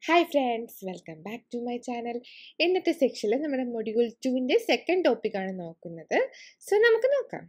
Hi friends welcome back to my channel ഇന്നത്തെ സെക്ഷനിൽ നമ്മുടെ മൊഡ്യൂൾ ടുവിൻ്റെ സെക്കൻഡ് ടോപ്പിക്കാണ് നോക്കുന്നത് സോ നമുക്ക് നോക്കാം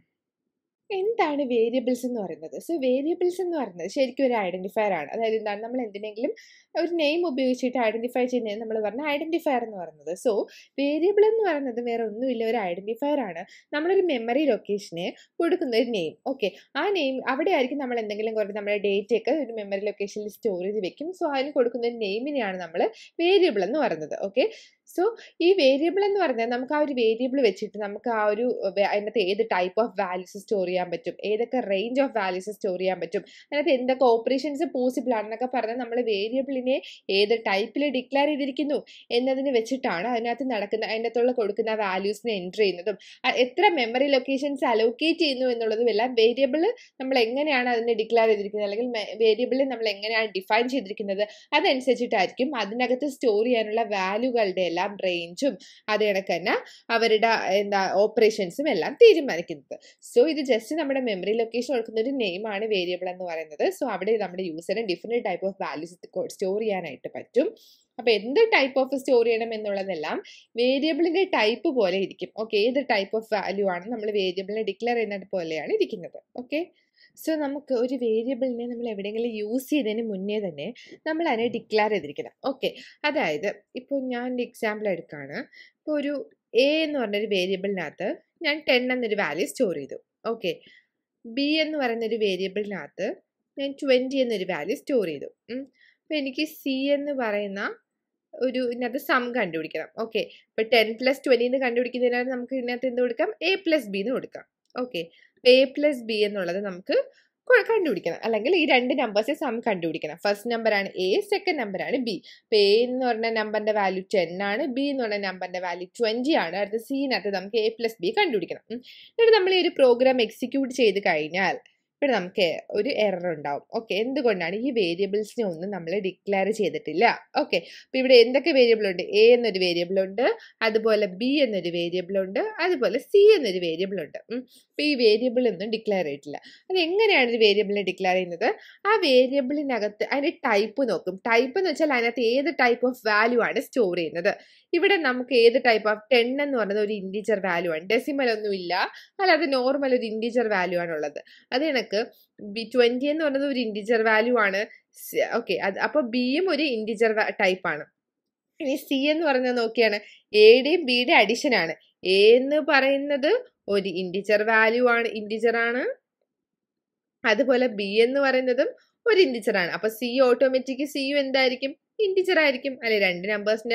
എന്താണ് വേരിയബിൾസ് എന്ന് പറയുന്നത് സോ വേരിയബിൾസ് എന്ന് പറയുന്നത് ശരിക്കും ഒരു ഐഡൻറ്റിഫയർ ആണ് അതായത് എന്താണ് നമ്മൾ എന്തിനെങ്കിലും ഒരു നെയിം ഉപയോഗിച്ചിട്ട് ഐഡൻറ്റിഫൈ ചെയ്യുന്നത് നമ്മൾ പറഞ്ഞ ഐഡൻറ്റിഫയർ എന്ന് പറയുന്നത് സോ വേരിയബിൾ എന്ന് പറയുന്നത് വേറെ ഒന്നുമില്ല ഒരു ഐഡൻറ്റിഫയർ ആണ് നമ്മളൊരു മെമ്മറി ലൊക്കേഷന് കൊടുക്കുന്ന ഒരു നെയിം ഓക്കെ ആ നെയിം അവിടെ ആയിരിക്കും നമ്മൾ എന്തെങ്കിലും കുറച്ച് നമ്മുടെ ഡേറ്റ് ഒക്കെ ഒരു മെമ്മറി ലൊക്കേഷനിൽ സ്റ്റോർ ചെയ്ത് വെക്കും സോ അതിന് കൊടുക്കുന്ന ഒരു നെയിമിനെയാണ് നമ്മൾ വേരിയബിൾ എന്ന് പറയുന്നത് ഓക്കെ സോ ഈ വേരിയബിൾ എന്ന് പറഞ്ഞാൽ നമുക്ക് ആ ഒരു വേരിയബിൾ വെച്ചിട്ട് നമുക്ക് ആ ഒരു വേ- അതിനകത്ത് ഏത് ടൈപ്പ് ഓഫ് വാല്യൂസ് സ്റ്റോർ ചെയ്യാൻ പറ്റും ഏതൊക്കെ റേഞ്ച് ഓഫ് വാല്യൂസ് സ്റ്റോർ ചെയ്യാൻ പറ്റും അതിനകത്ത് എന്തൊക്കെ ഓപ്പറേഷൻസ് പോസിബിൾ ആണെന്നൊക്കെ പറഞ്ഞാൽ നമ്മൾ വേരിയബിളിനെ ഏത് ടൈപ്പിൽ ഡിക്ലെയർ ചെയ്തിരിക്കുന്നു എന്നതിന് വെച്ചിട്ടാണ് അതിനകത്ത് നടക്കുന്ന അതിനകത്തുള്ള കൊടുക്കുന്ന വാല്യൂസിനെ എൻറ്റർ ചെയ്യുന്നതും അ- എത്ര മെമ്മറി ലൊക്കേഷൻസ് അലോക്കേറ്റ് ചെയ്യുന്നു എന്നുള്ളതും എല്ലാം വേരിയബിൾ നമ്മൾ എങ്ങനെയാണ് അതിനെ ഡിക്ലെയർ ചെയ്തിരിക്കുന്നത് അല്ലെങ്കിൽ വേരിയബിളിൽ നമ്മൾ എങ്ങനെയാണ് ഡിഫൈൻ ചെയ്തിരിക്കുന്നത് അതനുസരിച്ചിട്ടായിരിക്കും അതിനകത്ത് സ്റ്റോർ ചെയ്യാനുള്ള വാല്യൂകളുടെ എല്ലാം റേഞ്ചും അത് കണക്ക് തന്നെ അവരുടെ എന്താ ഓപ്പറേഷൻസും എല്ലാം തീരുമാനിക്കുന്നത് സോ ഇത് ജസ്റ്റ് നമ്മുടെ മെമ്മറി ലൊക്കേഷൻ കൊടുക്കുന്ന ഒരു നെയിമാണ് വേരിയബിൾ എന്ന് പറയുന്നത് സോ അവിടെ നമ്മുടെ യൂസറിന് different type of values store ചെയ്യാനായിട്ട് പറ്റും അപ്പോൾ എന്ത് ടൈപ്പ് ഓഫ് സ്റ്റോർ ചെയ്യണം എന്നുള്ളതെല്ലാം വേരിയബിളിൻ്റെ ടൈപ്പ് പോലെ ഇരിക്കും ഓക്കെ ഏത് ടൈപ്പ് ഓഫ് വാല്യൂ ആണ് നമ്മൾ വേരിയബിളിനെ ഡിക്ലെയർ ചെയ്യുന്നത് പോലെയാണ് ഇരിക്കുന്നത് ഓക്കെ സോ നമുക്ക് ഒരു വേരിയബിളിനെ നമ്മൾ എവിടെയെങ്കിലും യൂസ് ചെയ്തതിന് മുന്നേ തന്നെ നമ്മൾ അതിനെ ഡിക്ലെയർ ചെയ്തിരിക്കണം ഓക്കെ അതായത് ഇപ്പോൾ ഞാൻ എക്സാമ്പിൾ എടുക്കുകയാണ് ഇപ്പോൾ ഒരു എ എന്ന് പറഞ്ഞൊരു വേരിയബിളിനകത്ത് ഞാൻ ടെൻ എന്നൊരു വാല്യൂ സ്റ്റോർ ചെയ്തു ഓക്കെ ബി എന്ന് പറയുന്ന ഒരു വേരിയബിളിനകത്ത് ഞാൻ ട്വൻറ്റി എന്നൊരു വാല്യൂ സ്റ്റോർ ചെയ്തു അപ്പോൾ എനിക്ക് സി എന്ന് പറയുന്ന ഒരു ഇതിനകത്ത് സം കണ്ടുപിടിക്കണം ഓക്കെ ഇപ്പോൾ ടെൻ പ്ലസ് ട്വൻറ്റി എന്ന് കണ്ടുപിടിക്കുന്നതിനാണ് നമുക്ക് ഇതിനകത്ത് എന്ത് കൊടുക്കാം എ പ്ലസ് ബി എന്ന് കൊടുക്കാം ഓക്കെ എ പ്ലസ് ബി എന്നുള്ളത് നമുക്ക് കൊ- കണ്ടുപിടിക്കണം അല്ലെങ്കിൽ ഈ രണ്ട് നമ്പേഴ്സ് സം കണ്ടുപിടിക്കണം ഫസ്റ്റ് നമ്പറാണ് എ സെക്കൻഡ് നമ്പറാണ് ബി അപ്പോൾ എ എന്ന് പറഞ്ഞ നമ്പറിൻ്റെ വാല്യൂ ടെൻ ആണ് ബി എന്ന് പറഞ്ഞ നമ്പറിൻ്റെ വാല്യൂ ട്വൻറ്റി ആണ് അടുത്ത സിനകത്ത് നമുക്ക് എ പ്ലസ് ബി കണ്ടുപിടിക്കണം ഉം. എന്നിട്ട് നമ്മൾ ഈ ഒരു പ്രോഗ്രാം എക്സിക്യൂട്ട് ചെയ്ത് കഴിഞ്ഞാൽ ഇവിടെ നമുക്ക് ഒരു എറർ ഉണ്ടാവും ഓക്കെ എന്തുകൊണ്ടാണ് ഈ വേരിയബിൾസിനെ ഒന്നും നമ്മൾ ഡിക്ലെയർ ചെയ്തിട്ടില്ല ഓക്കെ അപ്പോൾ ഇവിടെ എന്തൊക്കെ വേരിയബിൾ ഉണ്ട് എ എന്നൊരു വേരിയബിൾ ഉണ്ട് അതുപോലെ ബി എന്നൊരു വേരിയബിൾ ഉണ്ട് അതുപോലെ സി എന്നൊരു വേരിയബിൾ ഉണ്ട് അപ്പോൾ ഈ വേരിയബിൾ ഒന്നും ഡിക്ലെയർ ചെയ്തിട്ടില്ല അത് എങ്ങനെയാണ് ഒരു വേരിയബിളിനെ ഡിക്ലെയർ ചെയ്യുന്നത് ആ വേരിയബിളിനകത്ത് അതിൻ്റെ ടൈപ്പ് നോക്കും ടൈപ്പ് എന്ന് വെച്ചാൽ അതിനകത്ത് ഏത് ടൈപ്പ് ഓഫ് വാല്യൂ ആണ് സ്റ്റോർ ചെയ്യുന്നത് ഇവിടെ നമുക്ക് ഏത് ടൈപ്പ് ഓഫ് ടെൻ എന്ന് പറയുന്നത് ഒരു ഇൻറ്റീജർ വാല്യൂ ആണ് ഡെസിമൽ ഒന്നും ഇല്ല അല്ലാതെ നോർമൽ ഒരു ഇൻറ്റീജർ വാല്യൂ ആണ് ഉള്ളത് അത് കണക്ക് ബി ട്വൻറ്റി എന്ന് പറയുന്നത് ഒരു ഇൻറ്റീജർ വാല്യൂ ആണ് ഓക്കെ അത് അപ്പോൾ ബിയും ഒരു ഇൻറ്റീജർ ടൈപ്പ് ആണ് ഇനി സി എന്ന് പറയുന്നത് നോക്കിയാണ് എയുടെയും ബിയുടെ അഡിഷൻ ആണ് എ എന്ന് പറയുന്നത് ഒരു ഇൻറ്റിജർ വാല്യൂ ആണ് ഇൻറ്റിജർ ആണ് അതുപോലെ ബി എന്ന് പറയുന്നതും ഒരു ഇൻറ്റിജർ ആണ് അപ്പൊ സി ഓട്ടോമാറ്റിക് സിയും എന്തായിരിക്കും ഇൻറ്റിജർ ആയിരിക്കും അല്ലെ രണ്ട് നമ്പേഴ്സിന്റെ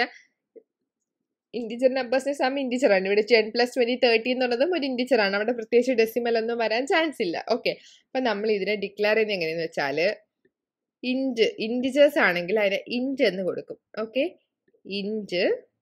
ഇൻറ്റിജർ നമ്പേഴ്സിന്റെ സം ഇൻറ്റിജർ ആണ് ഇവിടെ ടെൻ പ്ലസ് ട്വന്റി തേർട്ടി എന്നുള്ളതും ഒരു ഇൻറ്റിജർ ആണ് അവിടെ പ്രത്യേകിച്ച് ഡെസിമൽ ഒന്നും വരാൻ ചാൻസ് ഇല്ല ഓക്കെ അപ്പൊ നമ്മൾ ഇതിനെ ഡിക്ലെയർ ചെയ്യുന്നത് എങ്ങനെയെന്ന് വെച്ചാൽ ഇൻറ്റ് ഇൻറ്റിജേഴ്സ് ആണെങ്കിൽ അതിനെ ഇൻറ്റ് എന്ന് കൊടുക്കും ഓക്കെ ഇൻറ്റ്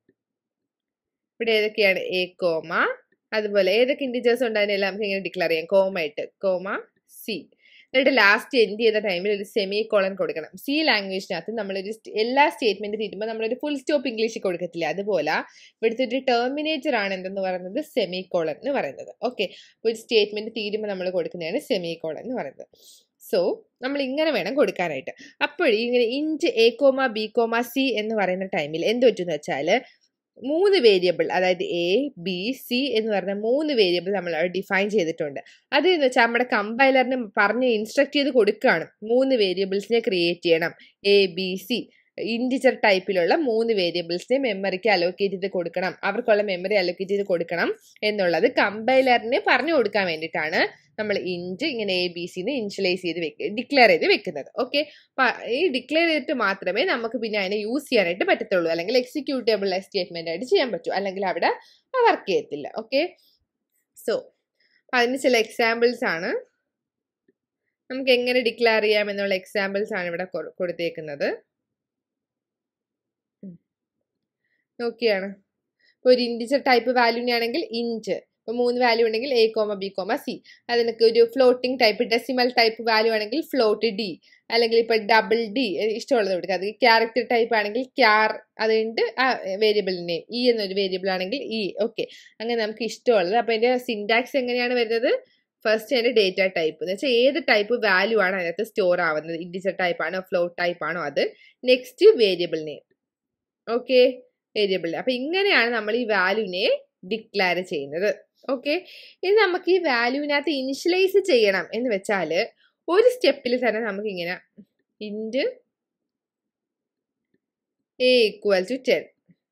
ഇവിടെ ഏതൊക്കെയാണ് എ കോമ അതുപോലെ ഏതൊക്കെ ഇൻറ്റിജേഴ്സ് ഉണ്ട് അതിനെല്ലാം നമുക്ക് ഇങ്ങനെ ഡിക്ലെയർ ചെയ്യാം കോമ ഇട്ട് കോമ സി എന്നിട്ട് ലാസ്റ്റ് എൻഡ് ചെയ്യുന്ന ടൈമിൽ ഒരു സെമി കോളൻ കൊടുക്കണം സി ലാംഗ്വേജിനകത്ത് നമ്മളൊരു സ്റ്റ്- എല്ലാ സ്റ്റേറ്റ്മെന്റ് തീരുമ്പോൾ നമ്മളൊരു ഫുൾ സ്റ്റോപ്പ് ഇംഗ്ലീഷിൽ കൊടുക്കത്തില്ല അതുപോലെ ഇവിടുത്തെ ഒരു ടെർമിനേറ്റർ ആണ് എന്തെന്ന് പറയുന്നത് സെമി കോളൻ എന്ന് പറയുന്നത് ഓക്കെ ഒരു സ്റ്റേറ്റ്മെന്റ് തീരുമ്പോൾ നമ്മൾ കൊടുക്കുന്നതാണ് സെമി കോളൻ എന്ന് പറയുന്നത് സോ നമ്മൾ ഇങ്ങനെ വേണം കൊടുക്കാനായിട്ട് അപ്പോഴേ ഇങ്ങനെ int A comma B comma C എന്ന് പറയുന്ന ടൈമിൽ എന്ത് പറ്റുമെന്ന് വെച്ചാൽ മൂന്ന് വേരിയബിൾ അതായത് എ ബി സി എന്ന് പറയുന്ന മൂന്ന് വേരിയബിൾ നമ്മൾ ഡിഫൈൻ ചെയ്തിട്ടുണ്ട് അത് എന്ന് വെച്ചാൽ നമ്മുടെ കമ്പൈലറിന് പറഞ്ഞ് ഇൻസ്ട്രക്ട് ചെയ്ത് കൊടുക്കുകയാണ് മൂന്ന് വേരിയബിൾസിനെ ക്രിയേറ്റ് ചെയ്യണം എ ബി സി ഇൻറ്റിജർ ടൈപ്പിലുള്ള മൂന്ന് വേരിയബിൾസിനെ മെമ്മറിക്ക് അലോക്കേറ്റ് ചെയ്ത് കൊടുക്കണം അവർക്കുള്ള മെമ്മറി അലോക്കേറ്റ് ചെയ്ത് കൊടുക്കണം എന്നുള്ളത് കമ്പൈലറിന് പറഞ്ഞു കൊടുക്കാൻ വേണ്ടിയിട്ടാണ് നമ്മൾ ഇൻറ്റ് ഇങ്ങനെ എ ബി സിന്ന് ഇൻഷ്യലൈസ് ചെയ്ത് വെക്ക ഡിക്ലെയർ ചെയ്ത് വെക്കുന്നത് ഓക്കെ ഈ ഡിക്ലെയർ ചെയ്തിട്ട് മാത്രമേ നമുക്ക് പിന്നെ അതിനെ യൂസ് ചെയ്യാനായിട്ട് പറ്റത്തുള്ളൂ അല്ലെങ്കിൽ എക്സിക്യൂട്ടബിൾ സ്റ്റേറ്റ്മെന്റ് ആയിട്ട് ചെയ്യാൻ പറ്റൂ അല്ലെങ്കിൽ അവിടെ വർക്ക് ചെയ്യത്തില്ല ഓക്കെ സോ അതിന് ചില എക്സാമ്പിൾസ് ആണ് നമുക്ക് എങ്ങനെ ഡിക്ലെയർ ചെയ്യാം എന്നുള്ള എക്സാമ്പിൾസ് ആണ് ഇവിടെ കൊ- കൊടുത്തേക്കുന്നത് ഉം. നോക്കിയാണ് ഇപ്പോൾ ഒരു ഇൻറ്റിജർ ടൈപ്പ് വാല്യൂനെ ആണെങ്കിൽ ഇൻറ്റ് ഇപ്പോൾ മൂന്ന് വാല്യൂ ഉണ്ടെങ്കിൽ A comma B comma C അതിനൊക്കെ ഒരു floating type decimal type value ആണെങ്കിൽ ഫ്ലോട്ട് ഡി അല്ലെങ്കിൽ ഇപ്പോൾ ഡബിൾ ഡി ഇഷ്ടമുള്ളത് കൊടുക്കുക അത് ക്യാരക്ടർ ടൈപ്പ് ആണെങ്കിൽ ക്യാർ അതുകൊണ്ട് ആ വേരിയബിൾ നെയിം ഇ എന്നൊരു വേരിയബിൾ ആണെങ്കിൽ ഇ ഓക്കെ അങ്ങനെ നമുക്ക് ഇഷ്ടമുള്ളത് അപ്പോൾ അതിൻ്റെ സിൻടാക്സ് എങ്ങനെയാണ് വരുന്നത് ഫസ്റ്റ് അതിൻ്റെ ഡേറ്റ ടൈപ്പ് എന്ന് വെച്ചാൽ ഏത് ടൈപ്പ് വാല്യൂ ആണ് അതിനകത്ത് സ്റ്റോർ ആവുന്നത് ഇൻഡിജർ ടൈപ്പ് ആണോ ഫ്ലോട്ട് ടൈപ്പ് ആണോ അത് next variable name okay variable അപ്പൊ ഇങ്ങനെയാണ് നമ്മൾ ഈ വാല്യൂനെ ഡിക്ലെയർ ചെയ്യുന്നത് ഓക്കെ ഇനി നമുക്ക് ഈ വാല്യൂവിനകത്ത് ഇനിഷ്യലൈസ് ചെയ്യണം എന്ന് വെച്ചാൽ ഒരു സ്റ്റെപ്പിൽ തന്നെ നമുക്ക് ഇങ്ങനെ int A equal to ten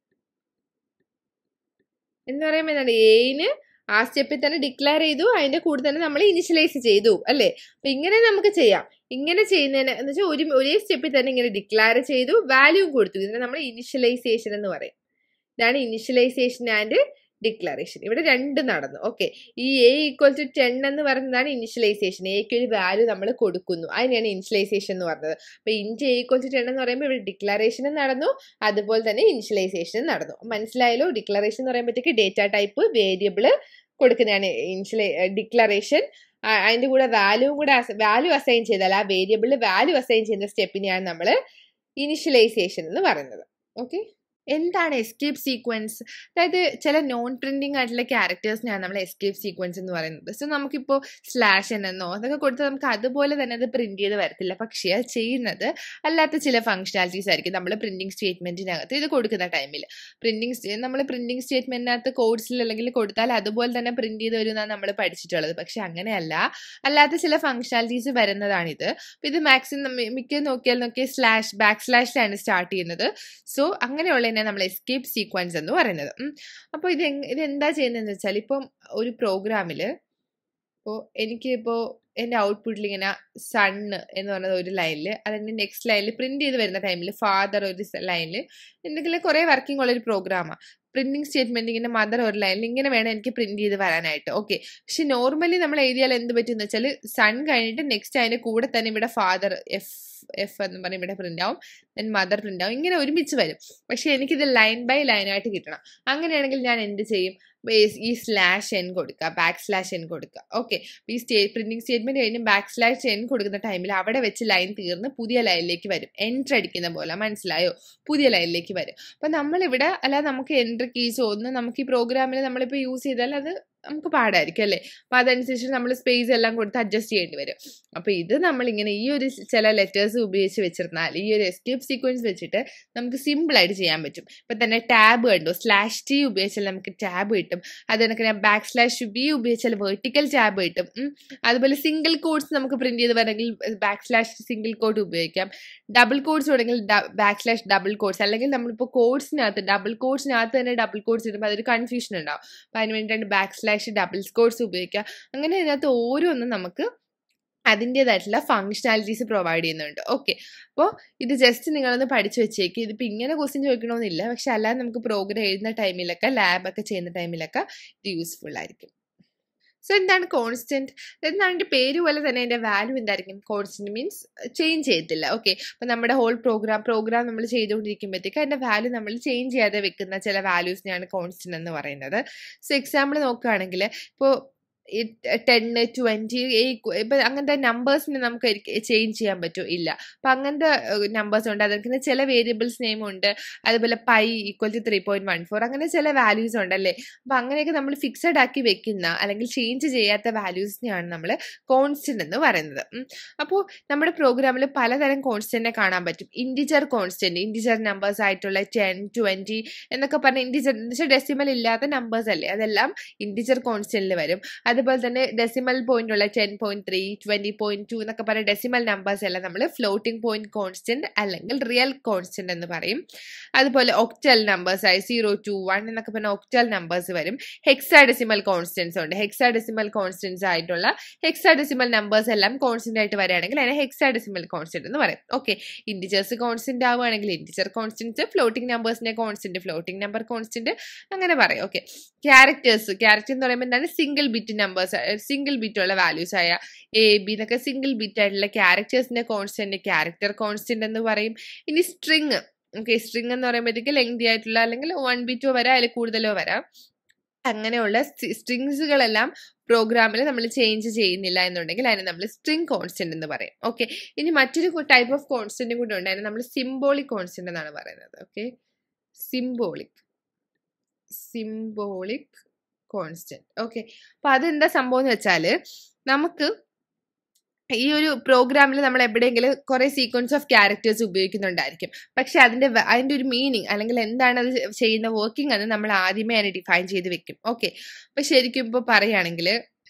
എന്ന് പറയുമ്പോൾ എന്താണ് എയിന് ആ സ്റ്റെപ്പിൽ തന്നെ ഡിക്ലെയർ ചെയ്തു അതിന്റെ കൂടെ തന്നെ നമ്മൾ ഇനിഷ്യലൈസ് ചെയ്തു അല്ലേ അപ്പൊ ഇങ്ങനെ നമുക്ക് ചെയ്യാം ഇങ്ങനെ ചെയ്യുന്നതിന് എന്ന് വെച്ചാൽ ഒരു ഒരേ സ്റ്റെപ്പിൽ തന്നെ ഇങ്ങനെ ഡിക്ലെയർ ചെയ്തു വാല്യൂ കൊടുത്തു ഇതിനെ നമ്മൾ ഇനിഷ്യലൈസേഷൻ എന്ന് പറയും ഇതാണ് ഇനിഷ്യലൈസേഷൻ ആൻഡ് ഡിക്ലറേഷൻ ഇവിടെ രണ്ട് നടന്നു ഓക്കെ ഈ എ ഈക്വൽ ടു ടെൻ എന്ന് പറയുന്നതാണ് ഇനിഷ്യലൈസേഷൻ എക്ക് ഒരു വാല്യൂ നമ്മൾ കൊടുക്കുന്നു അതിനെയാണ് ഇനിഷ്യലൈസേഷൻ എന്ന് പറഞ്ഞത് അപ്പൊ int A equal to ten എന്ന് പറയുമ്പോൾ ഇവിടെ ഡിക്ലറേഷനും നടന്നു അതുപോലെ തന്നെ ഇനിഷ്യലൈസേഷനും നടന്നു മനസ്സിലായല്ലോ ഡിക്ലറേഷൻ എന്ന് പറയുമ്പോഴത്തേക്ക് ഡേറ്റ ടൈപ്പ് വേരിയബിൾ കൊടുക്കുന്നതാണ് ഇനിഷ്യലൈ ഡിക്ലറേഷൻ അതിന്റെ കൂടെ വാല്യൂവും കൂടെ വാല്യൂ അസൈൻ ചെയ്താൽ ആ വേരിയബിളിൽ വാല്യൂ അസൈൻ ചെയ്യുന്ന സ്റ്റെപ്പിനെയാണ് നമ്മൾ ഇനിഷ്യലൈസേഷൻ എന്ന് പറയുന്നത് ഓക്കെ എന്താണ് എസ്കേപ്പ് സീക്വൻസ് അതായത് ചില നോൺ പ്രിന്റിംഗ് ആയിട്ടുള്ള ക്യാരക്ടേഴ്സിനാണ് നമ്മൾ എസ്കേപ്പ് സീക്വൻസ് എന്ന് പറയുന്നത് സോ നമുക്കിപ്പോൾ സ്ലാഷ് എന്നോ അതൊക്കെ കൊടുത്താൽ നമുക്ക് അതുപോലെ തന്നെ അത് പ്രിന്റ് ചെയ്ത് വരത്തില്ല പക്ഷേ അത് ചെയ്യുന്നത് അല്ലാത്ത ചില ഫംഗ്ഷനാലിറ്റീസ് ആയിരിക്കും നമ്മൾ പ്രിന്റിംഗ് സ്റ്റേറ്റ്മെന്റിനകത്ത് ഇത് കൊടുക്കുന്ന ടൈമിൽ പ്രിന്റിംഗ് നമ്മൾ പ്രിന്റിംഗ് സ്റ്റേറ്റ്മെന്റിനകത്ത് കോഡ്സിൽ അല്ലെങ്കിൽ കൊടുത്താൽ അതുപോലെ തന്നെ പ്രിന്റ് ചെയ്ത് വരുന്നതാണ് നമ്മൾ പഠിച്ചിട്ടുള്ളത് പക്ഷെ അങ്ങനെയല്ല അല്ലാത്ത ചില ഫംഗ്ഷനാലിറ്റീസ് വരുന്നതാണിത് ഇത് മാക്സിമം മിക്ക നോക്കിയാൽ നോക്കിയാൽ സ്ലാഷ് ബാക്ക് സ്ലാഷിലാണ് സ്റ്റാർട്ട് ചെയ്യുന്നത് സോ അങ്ങനെയുള്ള തന്നെ നമ്മൾ എസ്കേപ്പ് സീക്വൻസ് എന്ന് പറയുന്നത് അപ്പോൾ ഇത് ഇത് എന്താ ചെയ്യുന്നതെന്ന് വെച്ചാൽ ഇപ്പം ഒരു പ്രോഗ്രാമിൽ ഇപ്പോൾ എനിക്കിപ്പോൾ എൻ്റെ ഔട്ട്പുട്ടിൽ ഇങ്ങനെ സണ്ണ് എന്ന് പറയുന്നത് ഒരു ലൈനിൽ അതിൻ്റെ നെക്സ്റ്റ് ലൈനിൽ പ്രിന്റ് ചെയ്ത് വരുന്ന ടൈമിൽ ഫാദർ ഒരു ലൈനിൽ എന്തെങ്കിലും കുറേ വർക്കിംഗ് ഉള്ള ഒരു പ്രോഗ്രാമാണ് പ്രിന്റിംഗ് സ്റ്റേറ്റ്മെന്റ് ഇങ്ങനെ മദർ ഒരു ലൈനിൽ ഇങ്ങനെ വേണം എനിക്ക് പ്രിന്റ് ചെയ്ത് വരാനായിട്ട് ഓക്കെ പക്ഷെ നോർമലി നമ്മൾ എഴുതിയാൽ എന്ത് പറ്റുമെന്ന് വെച്ചാൽ സൺ കഴിഞ്ഞിട്ട് നെക്സ്റ്റ് അതിൻ്റെ കൂടെ തന്നെ ഇവിടെ ഫാദർ എഫ് എഫ് എന്ന് പറഞ്ഞ് ഇവിടെ പ്രിന്റ് ആവും ദെൻ മദർ പ്രിന്റ് ആവും ഇങ്ങനെ ഒരുമിച്ച് വരും പക്ഷെ എനിക്കിത് ലൈൻ ബൈ ലൈൻ ആയിട്ട് കിട്ടണം അങ്ങനെയാണെങ്കിൽ ഞാൻ എന്ത് ചെയ്യും ഈ സ്ലാഷ് എൻ കൊടുക്കുക ബാക്ക് സ്ലാഷ് എൻ കൊടുക്കുക ഓക്കെ ഈ സ്റ്റേ പ്രിന്റിംഗ് സ്റ്റേറ്റ്മെന്റ് കഴിഞ്ഞ് ബാക്ക് സ്ലാഷ് എൻ കൊടുക്കുന്ന ടൈമിൽ അവിടെ വെച്ച് ലൈൻ തീർന്ന് പുതിയ ലൈനിലേക്ക് വരും എൻട്രി അടിക്കുന്ന പോലെ മനസ്സിലായോ പുതിയ ലൈനിലേക്ക് വരും അപ്പൊ നമ്മളിവിടെ അല്ലാതെ നമുക്ക് എൻട്രി കീസോ ഒന്നും നമുക്ക് ഈ പ്രോഗ്രാമിൽ നമ്മളിപ്പോൾ യൂസ് ചെയ്താൽ അത് നമുക്ക് പാടായിരിക്കും അല്ലേ അപ്പൊ അതനുസരിച്ച് നമ്മൾ സ്പേസ് എല്ലാം കൊടുത്ത് അഡ്ജസ്റ്റ് ചെയ്യേണ്ടി വരും അപ്പൊ ഇത് നമ്മൾ ഇങ്ങനെ ഈ ഒരു ചില ലെറ്റേഴ്സ് ഉപയോഗിച്ച് വെച്ചിരുന്നാൽ ഈ ഒരു എസ്കേപ്പ് സീക്വൻസ് വെച്ചിട്ട് നമുക്ക് സിമ്പിൾ ആയിട്ട് ചെയ്യാൻ പറ്റും ഇപ്പൊ തന്നെ ടാബ് കണ്ടു സ്ലാഷ് ടി ഉപയോഗിച്ചാൽ നമുക്ക് ടാബ് കിട്ടും അതുകണക്ക് ഞാൻ ബാക്ക് സ്ലാഷ് വി ഉപയോഗിച്ചാൽ വെർട്ടിക്കൽ ടാബ് കിട്ടും അതുപോലെ സിംഗിൾ കോഡ്സ് നമുക്ക് പ്രിന്റ് ചെയ്ത് വരണമെങ്കിൽ ബാക്ക് സ്ലാഷ് സിംഗിൾ കോഡ് ഉപയോഗിക്കാം ഡബിൾ കോഡ്സ് വേണമെങ്കിൽ ബാക്ക് സ്ലാഷ് ഡബിൾ കോഡ്സ് അല്ലെങ്കിൽ നമ്മളിപ്പോൾ കോഡ്സിനകത്ത് ഡബിൾ കോഡ്സിനകത്ത് തന്നെ ഡബിൾ കോഡ്സ് ഇടുമ്പോൾ അതൊരു കൺഫ്യൂഷൻ ഉണ്ടാവും അപ്പൊ അതിന് വേണ്ടിയിട്ട് ബാക്ക് സ്ലാഷ് ഡബിൾ കോഡ്സ് ഉപയോഗിക്കുക അങ്ങനെ ഇതിനകത്ത് ഓരോന്നും നമുക്ക് അതിൻ്റെതായിട്ടുള്ള ഫങ്ഷനാലിറ്റീസ് പ്രൊവൈഡ് ചെയ്യുന്നുണ്ട് ഓക്കെ അപ്പോൾ ഇത് ജസ്റ്റ് നിങ്ങളൊന്ന് പഠിച്ചു വെച്ചേക്ക് ഇതിപ്പോൾ ഇങ്ങനെ ക്വസ്റ്റ്യൻ ചോദിക്കണമെന്നില്ല പക്ഷെ അല്ലാതെ നമുക്ക് പ്രോഗ്രാം എഴുതുന്ന ടൈമിലൊക്കെ ലാബൊക്കെ ചെയ്യുന്ന ടൈമിലൊക്കെ ഇത് യൂസ്ഫുൾ ആയിരിക്കും സോ എന്താണ് കോൺസ്റ്റന്റ് എന്താണ് അതിൻ്റെ പേര് പോലെ തന്നെ അതിൻ്റെ വാല്യൂ എന്തായിരിക്കും കോൺസ്റ്റന്റ് മീൻസ് ചേഞ്ച് ചെയ്യത്തില്ല ഓക്കെ അപ്പം നമ്മുടെ ഹോൾ പ്രോഗ്രാം പ്രോഗ്രാം നമ്മൾ ചെയ്തുകൊണ്ടിരിക്കുമ്പോഴത്തേക്ക് അതിൻ്റെ വാല്യൂ നമ്മൾ ചേഞ്ച് ചെയ്യാതെ വെക്കുന്ന ചില വാല്യൂസിനെയാണ് കോൺസ്റ്റന്റ് എന്ന് പറയുന്നത് സോ എക്സാമ്പിൾ നോക്കുകയാണെങ്കിൽ ഇപ്പോൾ ടെന്ന് ട്വൻറ്റി ഇപ്പം അങ്ങനത്തെ നമ്പേഴ്സിന് നമുക്ക് ചേഞ്ച് ചെയ്യാൻ പറ്റുമോ ഇല്ല അപ്പം അങ്ങനത്തെ നമ്പേഴ്സ് ഉണ്ട് അതൊക്കെ ചില വേരിയബിൾസ് നെയിം ഉണ്ട് അതുപോലെ pi equal to three point one four അങ്ങനെ ചില വാല്യൂസ് ഉണ്ടല്ലേ അപ്പം അങ്ങനെയൊക്കെ നമ്മൾ ഫിക്സഡ് ആക്കി വെക്കുന്ന അല്ലെങ്കിൽ ചേഞ്ച് ചെയ്യാത്ത വാല്യൂസിനെയാണ് നമ്മൾ കോൺസ്റ്റന്റ് എന്ന് പറയുന്നത് അപ്പോൾ നമ്മുടെ പ്രോഗ്രാമിൽ പലതരം കോൺസ്റ്റന്റിനെ കാണാൻ പറ്റും ഇൻഡിജർ കോൺസ്റ്റന്റ് ഇൻഡിജർ നമ്പേഴ്സ് ആയിട്ടുള്ള ടെൻ ട്വൻറ്റി എന്നൊക്കെ പറഞ്ഞ ഇൻഡിജർ എന്ന് ഡെസിമൽ ഇല്ലാത്ത നമ്പേഴ്സ് അല്ലേ അതെല്ലാം ഇൻഡിജർ കോൺസ്റ്റന്റിൽ വരും അതുപോലെ തന്നെ ഡെസിമൽ പോയിന്റ് ഉള്ള ten point three twenty point two എന്നൊക്കെ പറയുന്ന ഡെസിമൽ നമ്പേഴ്സ് എല്ലാം നമ്മൾ ഫ്ലോട്ടിംഗ് പോയിന്റ് കോൺസ്റ്റന്റ് അല്ലെങ്കിൽ റിയൽ കോൺസ്റ്റന്റ് എന്ന് പറയും അതുപോലെ ഒക്ടൽ നമ്പേഴ്സ് ആയി സീറോ ടു വൺ എന്നൊക്കെ പറഞ്ഞ ഒക്ടൽ നമ്പേഴ്സ് വരും ഹെക്സാ ഡെസിമൽ കോൺസ്റ്റൻസ് ഉണ്ട് ഹെക്സാ ഡെസിമൽ കോൺസ്റ്റൻസ് ആയിട്ടുള്ള ഹെക്സാ ഡെസിമൽ നമ്പേഴ്സ് എല്ലാം കോൺസ്റ്റന്റ് ആയിട്ട് വരികയാണെങ്കിൽ അതിനെ ഹെക്സാ ഡെസിമൽ കോൺസ്റ്റന്റ് എന്ന് പറയും ഓക്കെ ഇൻഡിജേഴ്സ് കോൺസ്റ്റന്റ് ആവുകയാണെങ്കിൽ ഇൻഡിജർ കോൺസ്റ്റന്റ് ഫ്ലോട്ടിംഗ് നമ്പേഴ്സിന്റെ കോൺസ്റ്റന്റ് ഫ്ലോട്ടിംഗ് നമ്പർ കോൺസ്റ്റന്റ് അങ്ങനെ പറയും ഓക്കെ ക്യാരക്ടേഴ്സ് ക്യാരക്ടർ എന്ന് പറയുമ്പോൾ എന്താണ് single bit numbers single bit ഉള്ള വാല്യൂസ് ആയ എ ബി എന്നൊക്കെ സിംഗിൾ ബിറ്റ് ആയിട്ടുള്ള ക്യാരക്ടേഴ്സിന്റെ കോൺസ്റ്റന്റ് ക്യാരക്ടർ കോൺസ്റ്റന്റ് എന്ന് പറയും ഇനി സ്ട്രിങ് ഓക്കെ സ്ട്രിങ് എന്ന് പറയുമ്പോഴത്തേക്ക് ലെങ്തി ആയിട്ടുള്ള അല്ലെങ്കിൽ വൺ ബിറ്റോ വരാം അതിൽ കൂടുതലോ വരാം അങ്ങനെയുള്ള സ്ട്രിങ്സുകളെല്ലാം പ്രോഗ്രാമിൽ നമ്മൾ ചേഞ്ച് ചെയ്യുന്നില്ല എന്നുണ്ടെങ്കിൽ അതിനെ നമ്മൾ സ്ട്രിങ് കോൺസ്റ്റന്റ് എന്ന് പറയും ഓക്കെ ഇനി മറ്റൊരു ടൈപ്പ് ഓഫ് കോൺസ്റ്റന്റ് കൂടെ ഉണ്ട് അതിനെ നമ്മൾ സിംബോളിക് കോൺസ്റ്റന്റ് എന്നാണ് പറയുന്നത് okay symbolic symbolic constant okay അപ്പൊ അതെന്താ സംഭവം എന്ന് വെച്ചാൽ നമുക്ക് ഈ ഒരു പ്രോഗ്രാമിൽ നമ്മൾ എവിടെയെങ്കിലും കുറേ സീക്വൻസ് ഓഫ് ക്യാരക്ടേഴ്സ് ഉപയോഗിക്കുന്നുണ്ടായിരിക്കും പക്ഷെ അതിന്റെ വ- അതിന്റെ ഒരു മീനിങ് അല്ലെങ്കിൽ എന്താണ് അത് ചെയ്യുന്ന വർക്കിംഗ് എന്ന് നമ്മൾ ആദ്യമേ അതിനെ ഡിഫൈൻ ചെയ്ത് വെക്കും ഓക്കെ അപ്പൊ ശരിക്കും ഇപ്പോൾ പറയുകയാണെങ്കിൽ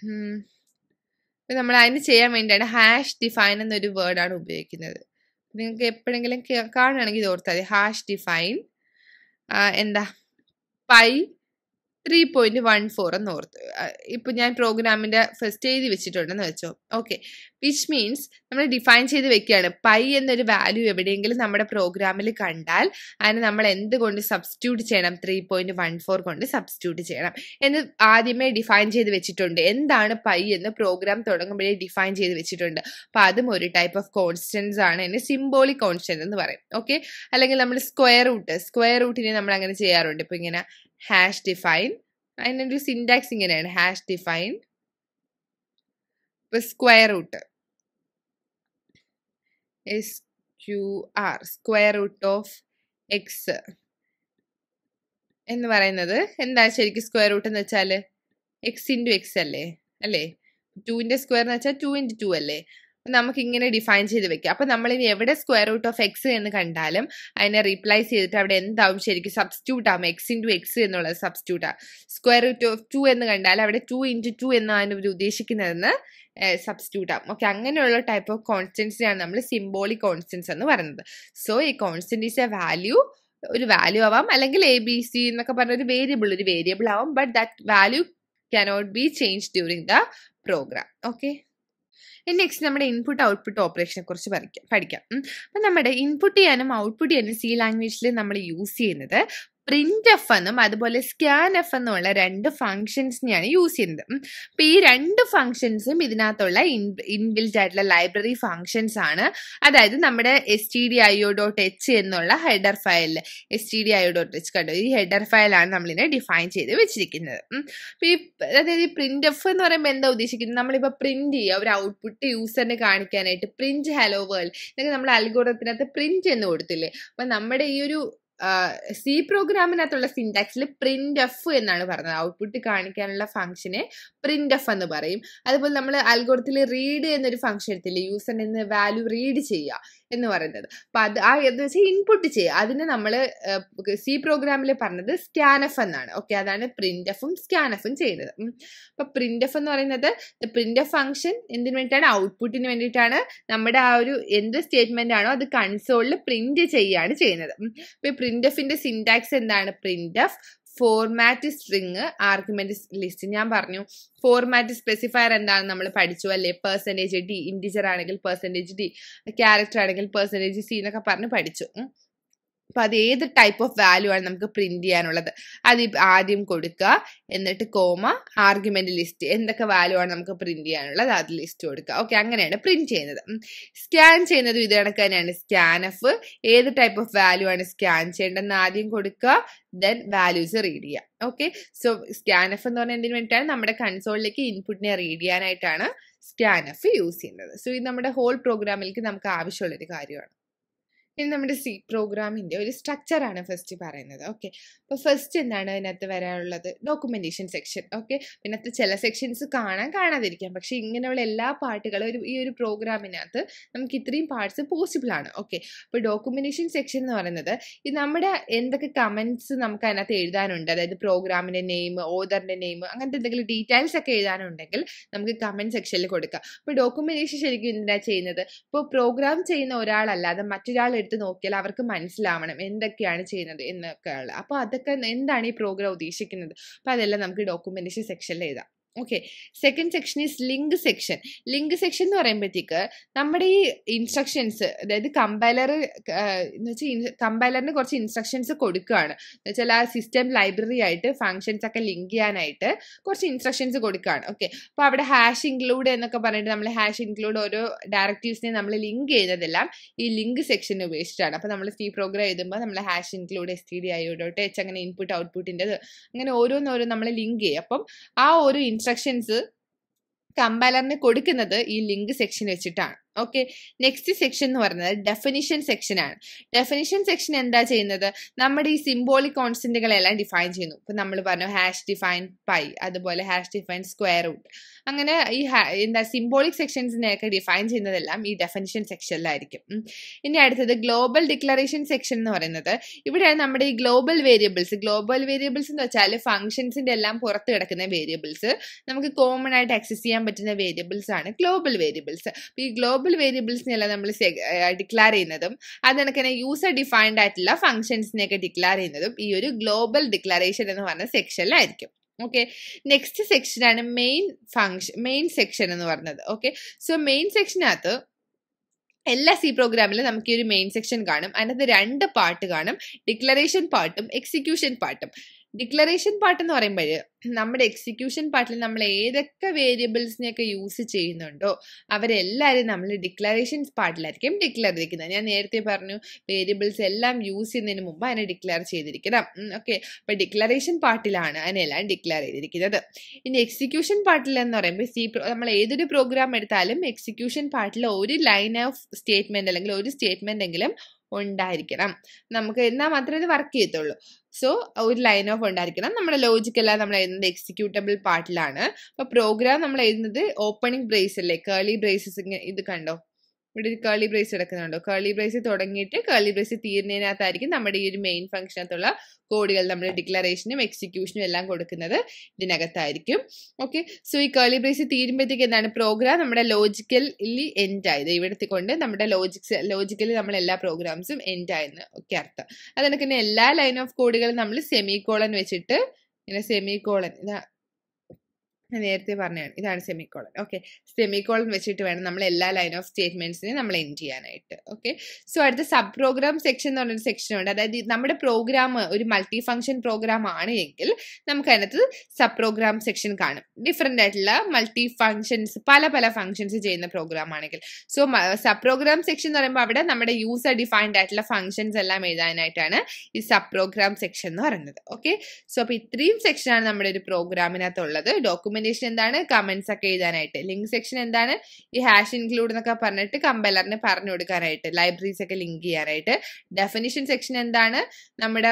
നമ്മൾ അതിന് ചെയ്യാൻ വേണ്ടിയാണ് ഹാഷ് ഡിഫൈൻ എന്നൊരു വേർഡാണ് ഉപയോഗിക്കുന്നത് നിങ്ങൾക്ക് എപ്പോഴെങ്കിലും കേ- കാണുകയാണെങ്കിൽ ഇത് ഓർത്താൽ മതി ഹാഷ് ഡിഫൈൻ എന്താ pi three point one four എന്ന് ഓർത്ത് ഇപ്പൊ ഞാൻ പ്രോഗ്രാമിന്റെ ഫസ്റ്റ് എഴുതി വെച്ചിട്ടുണ്ടെന്ന് വെച്ചോ ഓക്കെ വിച്ച് മീൻസ് നമ്മൾ ഡിഫൈൻ ചെയ്ത് വെക്കുകയാണ് പൈ എന്നൊരു വാല്യൂ എവിടെയെങ്കിലും നമ്മുടെ പ്രോഗ്രാമിൽ കണ്ടാൽ അതിന് നമ്മൾ എന്തുകൊണ്ട് സബ്സ്റ്റിറ്റ്യൂട്ട് ചെയ്യണം ത്രീ പോയിന്റ് വൺ ഫോർ കൊണ്ട് സബ്സ്റ്റിറ്റ്യൂട്ട് ചെയ്യണം എന്ന് ആദ്യമേ ഡിഫൈൻ ചെയ്ത് വെച്ചിട്ടുണ്ട് എന്താണ് പൈ എന്ന് പ്രോഗ്രാം തുടങ്ങുമ്പോഴേ ഡിഫൈൻ ചെയ്ത് വെച്ചിട്ടുണ്ട് അപ്പൊ അതും ഒരു ടൈപ്പ് ഓഫ് കോൺസ്റ്റൻസ് ആണ് അതിന് സിംബോളിക് കോൺസ്റ്റന്റ് എന്ന് പറയും ഓക്കെ അല്ലെങ്കിൽ നമ്മൾ സ്ക്വയർ റൂട്ട് സ്ക്വയർ റൂട്ടിനെ നമ്മൾ അങ്ങനെ ചെയ്യാറുണ്ട് ഇപ്പൊ ഇങ്ങനെ ഹാഷ് ഡിഫൈൻ അതിനൊരു സിൻടാക്സ് ഇങ്ങനെയാണ് ഹാഷ് ഡിഫൈൻ ഇപ്പൊ square root S Q R square root of X എന്ന് പറയുന്നത് എന്താ ശരിക്കും സ്ക്വയർ റൂട്ട് എന്ന് വെച്ചാൽ എക്സ് ഇൻറ്റു എക്സ് അല്ലേ അല്ലേ ടുവിന്റെ സ്ക്വയർ എന്ന് വെച്ചാൽ ടു ഇൻറ്റു ടു അല്ലേ അപ്പൊ നമുക്ക് ഇങ്ങനെ ഡിഫൈൻ ചെയ്ത് വെക്കാം അപ്പൊ നമ്മൾ ഇനി എവിടെ സ്ക്വയർ റൂട്ട് ഓഫ് എക്സ് എന്ന് കണ്ടാലും അതിനെ റീപ്ലേസ് ചെയ്തിട്ട് അവിടെ എന്താവും ശരിക്കും സബ്സ്റ്റിറ്റ്യൂട്ട് ആവും എക്സ് ഇൻറ്റു എക്സ് എന്നുള്ളത് സബ്സ്റ്റിറ്റ്യൂട്ട് ആ സ്ക്വയർ റൂട്ട് ഓഫ് ടു എന്ന് കണ്ടാൽ അവിടെ ടു ഇൻറ്റു ടു എന്നാണ് ഇവർ ഉദ്ദേശിക്കുന്നതെന്ന് സബ്സ്റ്റിറ്റ്യൂട്ട് ആവും ഓക്കെ അങ്ങനെയുള്ള ടൈപ്പ് ഓഫ് കോൺസ്റ്റൻസിനെയാണ് നമ്മൾ സിംബോളിക് കോൺസ്റ്റൻസ് എന്ന് പറയുന്നത് സോ ഈ കോൺസ്റ്റന്റ് ഈസ് എ വാല്യൂ ഒരു വാല്യൂ ആവാം അല്ലെങ്കിൽ എ ബി സി എന്നൊക്കെ പറഞ്ഞ ഒരു വേരിയബിൾ ഒരു വേരിയബിൾ ആവാം but that value cannot be changed during the program okay next നമ്മുടെ ഇൻപുട്ട് ഔട്ട്പുട്ട് ഓപ്പറേഷനെ കുറിച്ച് പഠിക്കാം പഠിക്കാം ഉം. അപ്പൊ നമ്മുടെ ഇൻപുട്ട് ചെയ്യാനും ഔട്ട്പുട്ട് ചെയ്യാനും സി ലാംഗ്വേജിൽ നമ്മൾ യൂസ് ചെയ്യുന്നത് പ്രിന്റ് എഫ് എന്നും അതുപോലെ സ്കാൻ എഫ് എന്നുള്ള രണ്ട് ഫങ്ഷൻസിനെയാണ് യൂസ് ചെയ്യുന്നത് ഉം. അപ്പൊ ഈ രണ്ട് ഫങ്ഷൻസും ഇതിനകത്തുള്ള ഇൻബിൽറ്റ് ആയിട്ടുള്ള ലൈബ്രറി ഫങ്ഷൻസ് ആണ് അതായത് നമ്മുടെ S T D I O dot H എന്നുള്ള ഹെഡർ ഫയലിൽ S T D I O dot H കണ്ടു ഈ ഹെഡർ ഫയലാണ് നമ്മളിതിനെ ഡിഫൈൻ ചെയ്ത് വെച്ചിരിക്കുന്നത് ഉം. അപ്പൊ ഈ അതായത് ഈ പ്രിന്റ് എഫ് എന്ന് പറയുമ്പോൾ എന്താ ഉദ്ദേശിക്കുന്നത് നമ്മളിപ്പോൾ പ്രിന്റ് ചെയ്യുക ഒരു ഔട്ട്പുട്ട് യൂസറിന് കാണിക്കാനായിട്ട് പ്രിന്റ് ഹലോ വേൾഡ് ഇതൊക്കെ നമ്മൾ അൽഗോറത്തിനകത്ത് പ്രിന്റ് എന്ന് കൊടുത്തില്ലേ അപ്പൊ നമ്മുടെ ഈ ഒരു സി പ്രോഗ്രാമിനകത്തുള്ള സിൻടാക്സിൽ പ്രിന്റ് എഫ് എന്നാണ് പറഞ്ഞത് ഔട്ട്പുട്ട് കാണിക്കാനുള്ള ഫംഗ്ഷനെ പ്രിന്റ് എഫ് എന്ന് പറയും അതുപോലെ നമ്മൾ അൽഗോറത്തിൽ റീഡ് എന്നൊരു ഫംഗ്ഷൻ എടുത്തില്ലേ യൂസറിന് നിന്ന് വാല്യൂ റീഡ് ചെയ്യുക എന്ന് പറയുന്നത് അപ്പൊ അത് ആ എന്ന് വെച്ചാൽ ഇൻപുട്ട് ചെയ്യുക അതിന് നമ്മൾ സി പ്രോഗ്രാമിൽ പറഞ്ഞത് സ്കാനഫ് എന്നാണ് ഓക്കെ അതാണ് പ്രിന്റ് എഫും സ്കാനഫും ചെയ്യുന്നത് ഉം. അപ്പൊ പ്രിന്റ് എഫ് എന്ന് പറയുന്നത് പ്രിന്റ് എഫ് ഫംഗ്ഷൻ എന്തിനു വേണ്ടിയിട്ടാണ് ഔട്ട്പുട്ടിന് വേണ്ടിയിട്ടാണ് നമ്മുടെ ആ ഒരു എന്ത് സ്റ്റേറ്റ്മെന്റ് ആണോ അത് കൺസോളിൽ പ്രിന്റ് ചെയ്യുകയാണ് ചെയ്യുന്നത് ഉം. അപ്പൊ പ്രിന്റ് എഫിന്റെ സിൻടാക്സ് എന്താണ് print F format string argument list ഞാൻ പറഞ്ഞു ഫോർമാറ്റ് സ്പെസിഫയർ എന്താണ് നമ്മൾ പഠിച്ചു അല്ലേ പെർസെൻറ്റേജ് ഡി ഇൻഡിജർ ആണെങ്കിൽ പെർസെൻറ്റേജ് ഡി ക്യാരക്ടർ ആണെങ്കിൽ പെർസെൻറ്റേജ് സി എന്നൊക്കെ പറഞ്ഞ് പഠിച്ചു ഉം. അപ്പൊ അത് ഏത് ടൈപ്പ് ഓഫ് വാല്യൂ ആണ് നമുക്ക് പ്രിന്റ് ചെയ്യാനുള്ളത് അത് ഇപ്പ ആദ്യം കൊടുക്കുക എന്നിട്ട് കോമ ആർഗ്യുമെന്റ് ലിസ്റ്റ് എന്തൊക്കെ വാല്യൂ ആണ് നമുക്ക് പ്രിന്റ് ചെയ്യാനുള്ളത് അത് ലിസ്റ്റ് കൊടുക്കുക ഓക്കെ അങ്ങനെയാണ് പ്രിന്റ് ചെയ്യുന്നത് സ്കാൻ ചെയ്യുന്നത് ഇത് കണക്ക് തന്നെയാണ് സ്കാൻ എഫ് ഏത് ടൈപ്പ് ഓഫ് വാല്യൂ ആണ് സ്കാൻ ചെയ്യേണ്ടതെന്ന് ആദ്യം കൊടുക്കുക ദെൻ വാല്യൂസ് റീഡ് ചെയ്യുക ഓക്കെ സോ സ്കാൻ എഫ് എന്ന് പറഞ്ഞാൽ എന്തിനു വേണ്ടിയിട്ടാണ് നമ്മുടെ കൺസോളിലേക്ക് ഇൻപുട്ടിനെ റീഡ് ചെയ്യാനായിട്ടാണ് സ്കാൻ എഫ് യൂസ് ചെയ്യുന്നത് സോ ഇത് നമ്മുടെ ഹോൾ പ്രോഗ്രാമിലേക്ക് നമുക്ക് ആവശ്യമുള്ളൊരു കാര്യമാണ് ഇനി നമ്മുടെ സി പ്രോഗ്രാമിന്റെ ഒരു സ്ട്രക്ചർ ആണ് ഫസ്റ്റ് പറയുന്നത് ഓക്കെ അപ്പോൾ ഫസ്റ്റ് എന്താണ് അതിനകത്ത് വരാനുള്ളത് ഡോക്യുമെന്റേഷൻ സെക്ഷൻ ഓക്കെ ഇതിനകത്ത് ചില സെക്ഷൻസ് കാണാൻ കാണാതിരിക്കാം പക്ഷെ ഇങ്ങനെയുള്ള എല്ലാ പാർട്ടുകളും ഒരു ഈ ഒരു പ്രോഗ്രാമിനകത്ത് നമുക്ക് ഇത്രയും പാർട്സ് പോസിബിൾ ആണ് ഓക്കെ അപ്പോൾ ഡോക്യുമെന്റേഷൻ സെക്ഷൻ എന്ന് പറയുന്നത് ഈ നമ്മുടെ എന്തൊക്കെ കമന്റ്സ് നമുക്ക് അതിനകത്ത് എഴുതാനുണ്ട് അതായത് പ്രോഗ്രാമിന്റെ നെയിം ഓദറിന്റെ നെയിം അങ്ങനത്തെ എന്തെങ്കിലും ഡീറ്റെയിൽസ് ഒക്കെ എഴുതാനുണ്ടെങ്കിൽ നമുക്ക് കമന്റ് സെക്ഷനിൽ കൊടുക്കാം അപ്പോൾ ഡോക്യുമെന്റേഷൻ ശരിക്കും എന്താ ചെയ്യുന്നത് ഇപ്പോൾ പ്രോഗ്രാം ചെയ്യുന്ന ഒരാളല്ലാതെ മറ്റൊരാൾ എടുത്ത് നോക്കിയാൽ അവർക്ക് മനസ്സിലാവണം എന്തൊക്കെയാണ് ചെയ്യുന്നത് എന്നൊക്കെ ഉള്ളത് അപ്പോൾ അതൊക്കെ എന്താണ് ഈ പ്രോഗ്രാം ഉദ്ദേശിക്കുന്നത് അപ്പോൾ അതെല്ലാം നമുക്ക് ഡോക്യുമെന്റേഷൻ സെക്ഷനിൽ എഴുതാം okay second section is link section link section എന്ന് പറയുമ്പോഴത്തേക്ക് നമ്മുടെ ഈ ഇൻസ്ട്രക്ഷൻസ് അതായത് കമ്പൈലർ എന്ന് വെച്ചാൽ കമ്പൈലറിന് കുറച്ച് ഇൻസ്ട്രക്ഷൻസ് കൊടുക്കുകയാണ് എന്ന് വെച്ചാൽ ആ സിസ്റ്റം ലൈബ്രറി ആയിട്ട് ഫങ്ഷൻസ് ഒക്കെ ലിങ്ക് ചെയ്യാനായിട്ട് കുറച്ച് ഇൻസ്ട്രക്ഷൻസ് കൊടുക്കുകയാണ് ഓക്കെ അപ്പോൾ അവിടെ ഹാഷ് ഇൻക്ലൂഡ് എന്നൊക്കെ പറഞ്ഞിട്ട് നമ്മൾ ഹാഷ് ഇൻക്ലൂഡ് ഓരോ ഡയറക്റ്റീവ്സിനെ നമ്മൾ ലിങ്ക് ചെയ്യുന്നതെല്ലാം ഈ ലിങ്ക് സെക്ഷൻ ഉപയോഗിച്ചിട്ടാണ് അപ്പോൾ നമ്മൾ സി പ്രോഗ്രാം എഴുതുമ്പോൾ നമ്മൾ hash include S T D I O dot H input ഔട്ട്പുട്ടിൻ്റെ അങ്ങനെ ഓരോന്നോരോ നമ്മൾ ലിങ്ക് ചെയ്യും അപ്പം ആ ഒരു ഇൻസ്ട്രക്ഷൻസ് കമ്പൈലറിന് കൊടുക്കുന്നത് ഈ ലിങ്ക് സെക്ഷൻ വെച്ചിട്ടാണ് ഓക്കെ നെക്സ്റ്റ് സെക്ഷൻ എന്ന് പറയുന്നത് ഡെഫിനിഷൻ സെക്ഷൻ ആണ് ഡെഫിനിഷൻ സെക്ഷൻ എന്താ ചെയ്യുന്നത് നമ്മുടെ ഈ സിംബോളിക് കോൺസ്റ്റന്റുകളെല്ലാം ഡിഫൈൻ ചെയ്യുന്നു ഇപ്പൊ നമ്മൾ പറഞ്ഞു ഹാഷ് ഡിഫൈൻ പൈ അതുപോലെ ഹാഷ് ഡിഫൈൻ സ്ക്വയർ റൂട്ട് അങ്ങനെ ഈ എന്താ സിംബോളിക് സെക്ഷൻസിനെയൊക്കെ ഡിഫൈൻ ചെയ്യുന്നതെല്ലാം ഈ ഡെഫിനിഷൻ സെക്ഷനിലായിരിക്കും ഇനി അടുത്തത് ഗ്ലോബൽ ഡിക്ലറേഷൻ സെക്ഷൻ എന്ന് പറയുന്നത് ഇവിടെയാണ് നമ്മുടെ ഈ ഗ്ലോബൽ വേരിയബിൾസ് ഗ്ലോബൽ വേരിയബിൾസ് എന്ന് വെച്ചാൽ ഫംഗ്ഷൻസിന്റെ എല്ലാം പുറത്ത് കിടക്കുന്ന വേരിയബിൾസ് നമുക്ക് കോമൺ ആയിട്ട് ആക്സസ് ചെയ്യാൻ പറ്റുന്ന വേരിയബിൾസ് ആണ് ഗ്ലോബൽ വേരിയബിൾസ് ഈ ഗ്ലോബൽ വേരിയബിൾസിനെല്ലാം നമ്മൾ ഡിക്ലെയർ ചെയ്യുന്നതും അത് കണക്കിന് യൂസർ ഡിഫൈൻഡ് ആയിട്ടുള്ള ഫംഗ്ഷൻസിനെയൊക്കെ ഡിക്ലെയർ ചെയ്യുന്നതും ഈ ഒരു ഗ്ലോബൽ ഡിക്ലറേഷൻ എന്ന് പറഞ്ഞ സെക്ഷനിലായിരിക്കും ഓക്കെ നെക്സ്റ്റ് സെക്ഷനാണ് മെയിൻ ഫങ്ഷൻ മെയിൻ സെക്ഷൻ എന്ന് പറയുന്നത് ഓക്കെ സോ മെയിൻ സെക്ഷനകത്ത് എല്ലാ സി പ്രോഗ്രാമിലും നമുക്ക് ഈ ഒരു മെയിൻ സെക്ഷൻ കാണും അതിനകത്ത് രണ്ട് പാർട്ട് കാണും ഡിക്ലറേഷൻ പാർട്ടും എക്സിക്യൂഷൻ പാർട്ടും ഡിക്ലറേഷൻ പാർട്ട് എന്ന് പറയുമ്പോൾ നമ്മുടെ എക്സിക്യൂഷൻ പാർട്ടിൽ നമ്മൾ ഏതൊക്കെ വേരിയബിൾസിനെയൊക്കെ യൂസ് ചെയ്യുന്നുണ്ടോ അവരെല്ലാവരും നമ്മൾ ഡിക്ലറേഷൻസ് പാർട്ടിലായിരിക്കും ഡിക്ലെയർ ചെയ്തിരിക്കുന്നത് ഞാൻ നേരത്തെ പറഞ്ഞു വേരിയബിൾസ് എല്ലാം യൂസ് ചെയ്യുന്നതിന് മുമ്പ് അതിനെ ഡിക്ലെയർ ചെയ്തിരിക്കണം ഓക്കെ അപ്പോൾ ഡിക്ലറേഷൻ പാർട്ടിലാണ് അതിനെല്ലാം ഡിക്ലെയർ ചെയ്തിരിക്കുന്നത് ഇനി എക്സിക്യൂഷൻ പാർട്ടിൽ എന്ന് പറയുമ്പോൾ സി നമ്മൾ ഏതൊരു പ്രോഗ്രാം എടുത്താലും എക്സിക്യൂഷൻ പാർട്ടിൽ ഒരു ലൈൻ ഓഫ് സ്റ്റേറ്റ്മെന്റ് അല്ലെങ്കിൽ ഒരു സ്റ്റേറ്റ്മെന്റ് എങ്കിലും ഉണ്ടായിരിക്കണം നമുക്ക് എന്നാൽ മാത്രമേ ഇത് വർക്ക് ചെയ്യത്തുള്ളൂ സോ ഒരു ലൈൻ ഓഫ് ഉണ്ടായിരിക്കണം നമ്മുടെ ലോജിക്കെല്ലാം നമ്മൾ എഴുതുന്നത് എക്സിക്യൂട്ടബിൾ പാർട്ടിലാണ് അപ്പോൾ പ്രോഗ്രാം നമ്മൾ എഴുതുന്നത് ഓപ്പണിംഗ് ബ്രേസ് അല്ലേ കേളി ബ്രേസസ് ഇത് കണ്ടോ ഇവിടെ ഒരു കേളി ബ്രേസ് കിടക്കുന്നുണ്ടോ കേളി ബ്രേസ് തുടങ്ങിയിട്ട് കേളി ബ്രേസ് തീരുന്നതിനകത്തായിരിക്കും നമ്മുടെ ഈ ഒരു മെയിൻ ഫംഗ്ഷനകത്തുള്ള കോഡുകൾ നമ്മൾ ഡിക്ലറേഷനും എക്സിക്യൂഷനും എല്ലാം കൊടുക്കുന്നത് ഇതിനകത്തായിരിക്കും ഓക്കെ സോ ഈ കേളി ബ്രേസ് തീരുമ്പോഴത്തേക്ക് എന്താണ് പ്രോഗ്രാം നമ്മുടെ ലോജിക്കലി എൻഡ് ആയത് ഇവിടത്തെ കൊണ്ട് നമ്മുടെ ലോജിക്സ് ലോജിക്കലി നമ്മൾ എല്ലാ പ്രോഗ്രാംസും എൻഡ് ആയെന്ന് ഒക്കെ അർത്ഥം അതുകൊണ്ട് തന്നെ എല്ലാ ലൈൻ ഓഫ് കോഡുകളും നമ്മൾ സെമി കോളൻ വെച്ചിട്ട് ഇങ്ങനെ സെമി കോളൻ ഇതാ നേരത്തെ പറഞ്ഞതാണ് ഇതാണ് സെമിക്കോളൻ ഓക്കെ സെമിക്കോളൻ വെച്ചിട്ട് വേണം നമ്മൾ എല്ലാ ലൈൻ ഓഫ് സ്റ്റേറ്റ്മെന്റ്സിനെ നമ്മൾ എൻഡ് ചെയ്യാനായിട്ട് ഓക്കെ സോ അടുത്ത സബ് പ്രോഗ്രാം സെക്ഷൻ എന്ന് പറഞ്ഞൊരു സെക്ഷൻ ഉണ്ട് അതായത് നമ്മുടെ പ്രോഗ്രാം ഒരു മൾട്ടി ഫംഗ്ഷൻ പ്രോഗ്രാം ആണ് എങ്കിൽ നമുക്ക് അതിനകത്ത് സബ് പ്രോഗ്രാം സെക്ഷൻ കാണും ഡിഫറെൻ്റ് ആയിട്ടുള്ള മൾട്ടി ഫംഗ്ഷൻസ് പല പല ഫംഗ്ഷൻസ് ചെയ്യുന്ന പ്രോഗ്രാം ആണെങ്കിൽ സോ സബ് പ്രോഗ്രാം സെക്ഷൻ എന്ന് പറയുമ്പോൾ അവിടെ നമ്മുടെ യൂസർ ഡിഫൈൻഡ് ആയിട്ടുള്ള ഫംഗ്ഷൻസ് എല്ലാം എഴുതാനായിട്ടാണ് ഈ സബ് പ്രോഗ്രാം സെക്ഷൻ എന്ന് പറയുന്നത് ഓക്കെ സോ അപ്പോൾ ഇത്രയും സെക്ഷനാണ് നമ്മുടെ ഒരു പ്രോഗ്രാമിനകത്തുള്ളത് ഡോക്യുമെന്റ് ഡോക്യുമെന്റേഷൻ എന്താണ് കമന്റ്സ് ഒക്കെ എഴുതാനായിട്ട് ലിങ്ക് സെക്ഷൻ എന്താണ് ഈ ഹാഷ് ഇൻക്ലൂഡ് എന്നൊക്കെ പറഞ്ഞിട്ട് കമ്പലറിന് പറഞ്ഞു കൊടുക്കാനായിട്ട് ലൈബ്രറീസ് ഒക്കെ ലിങ്ക് ചെയ്യാനായിട്ട് ഡെഫിനിഷൻ സെക്ഷൻ എന്താണ് നമ്മുടെ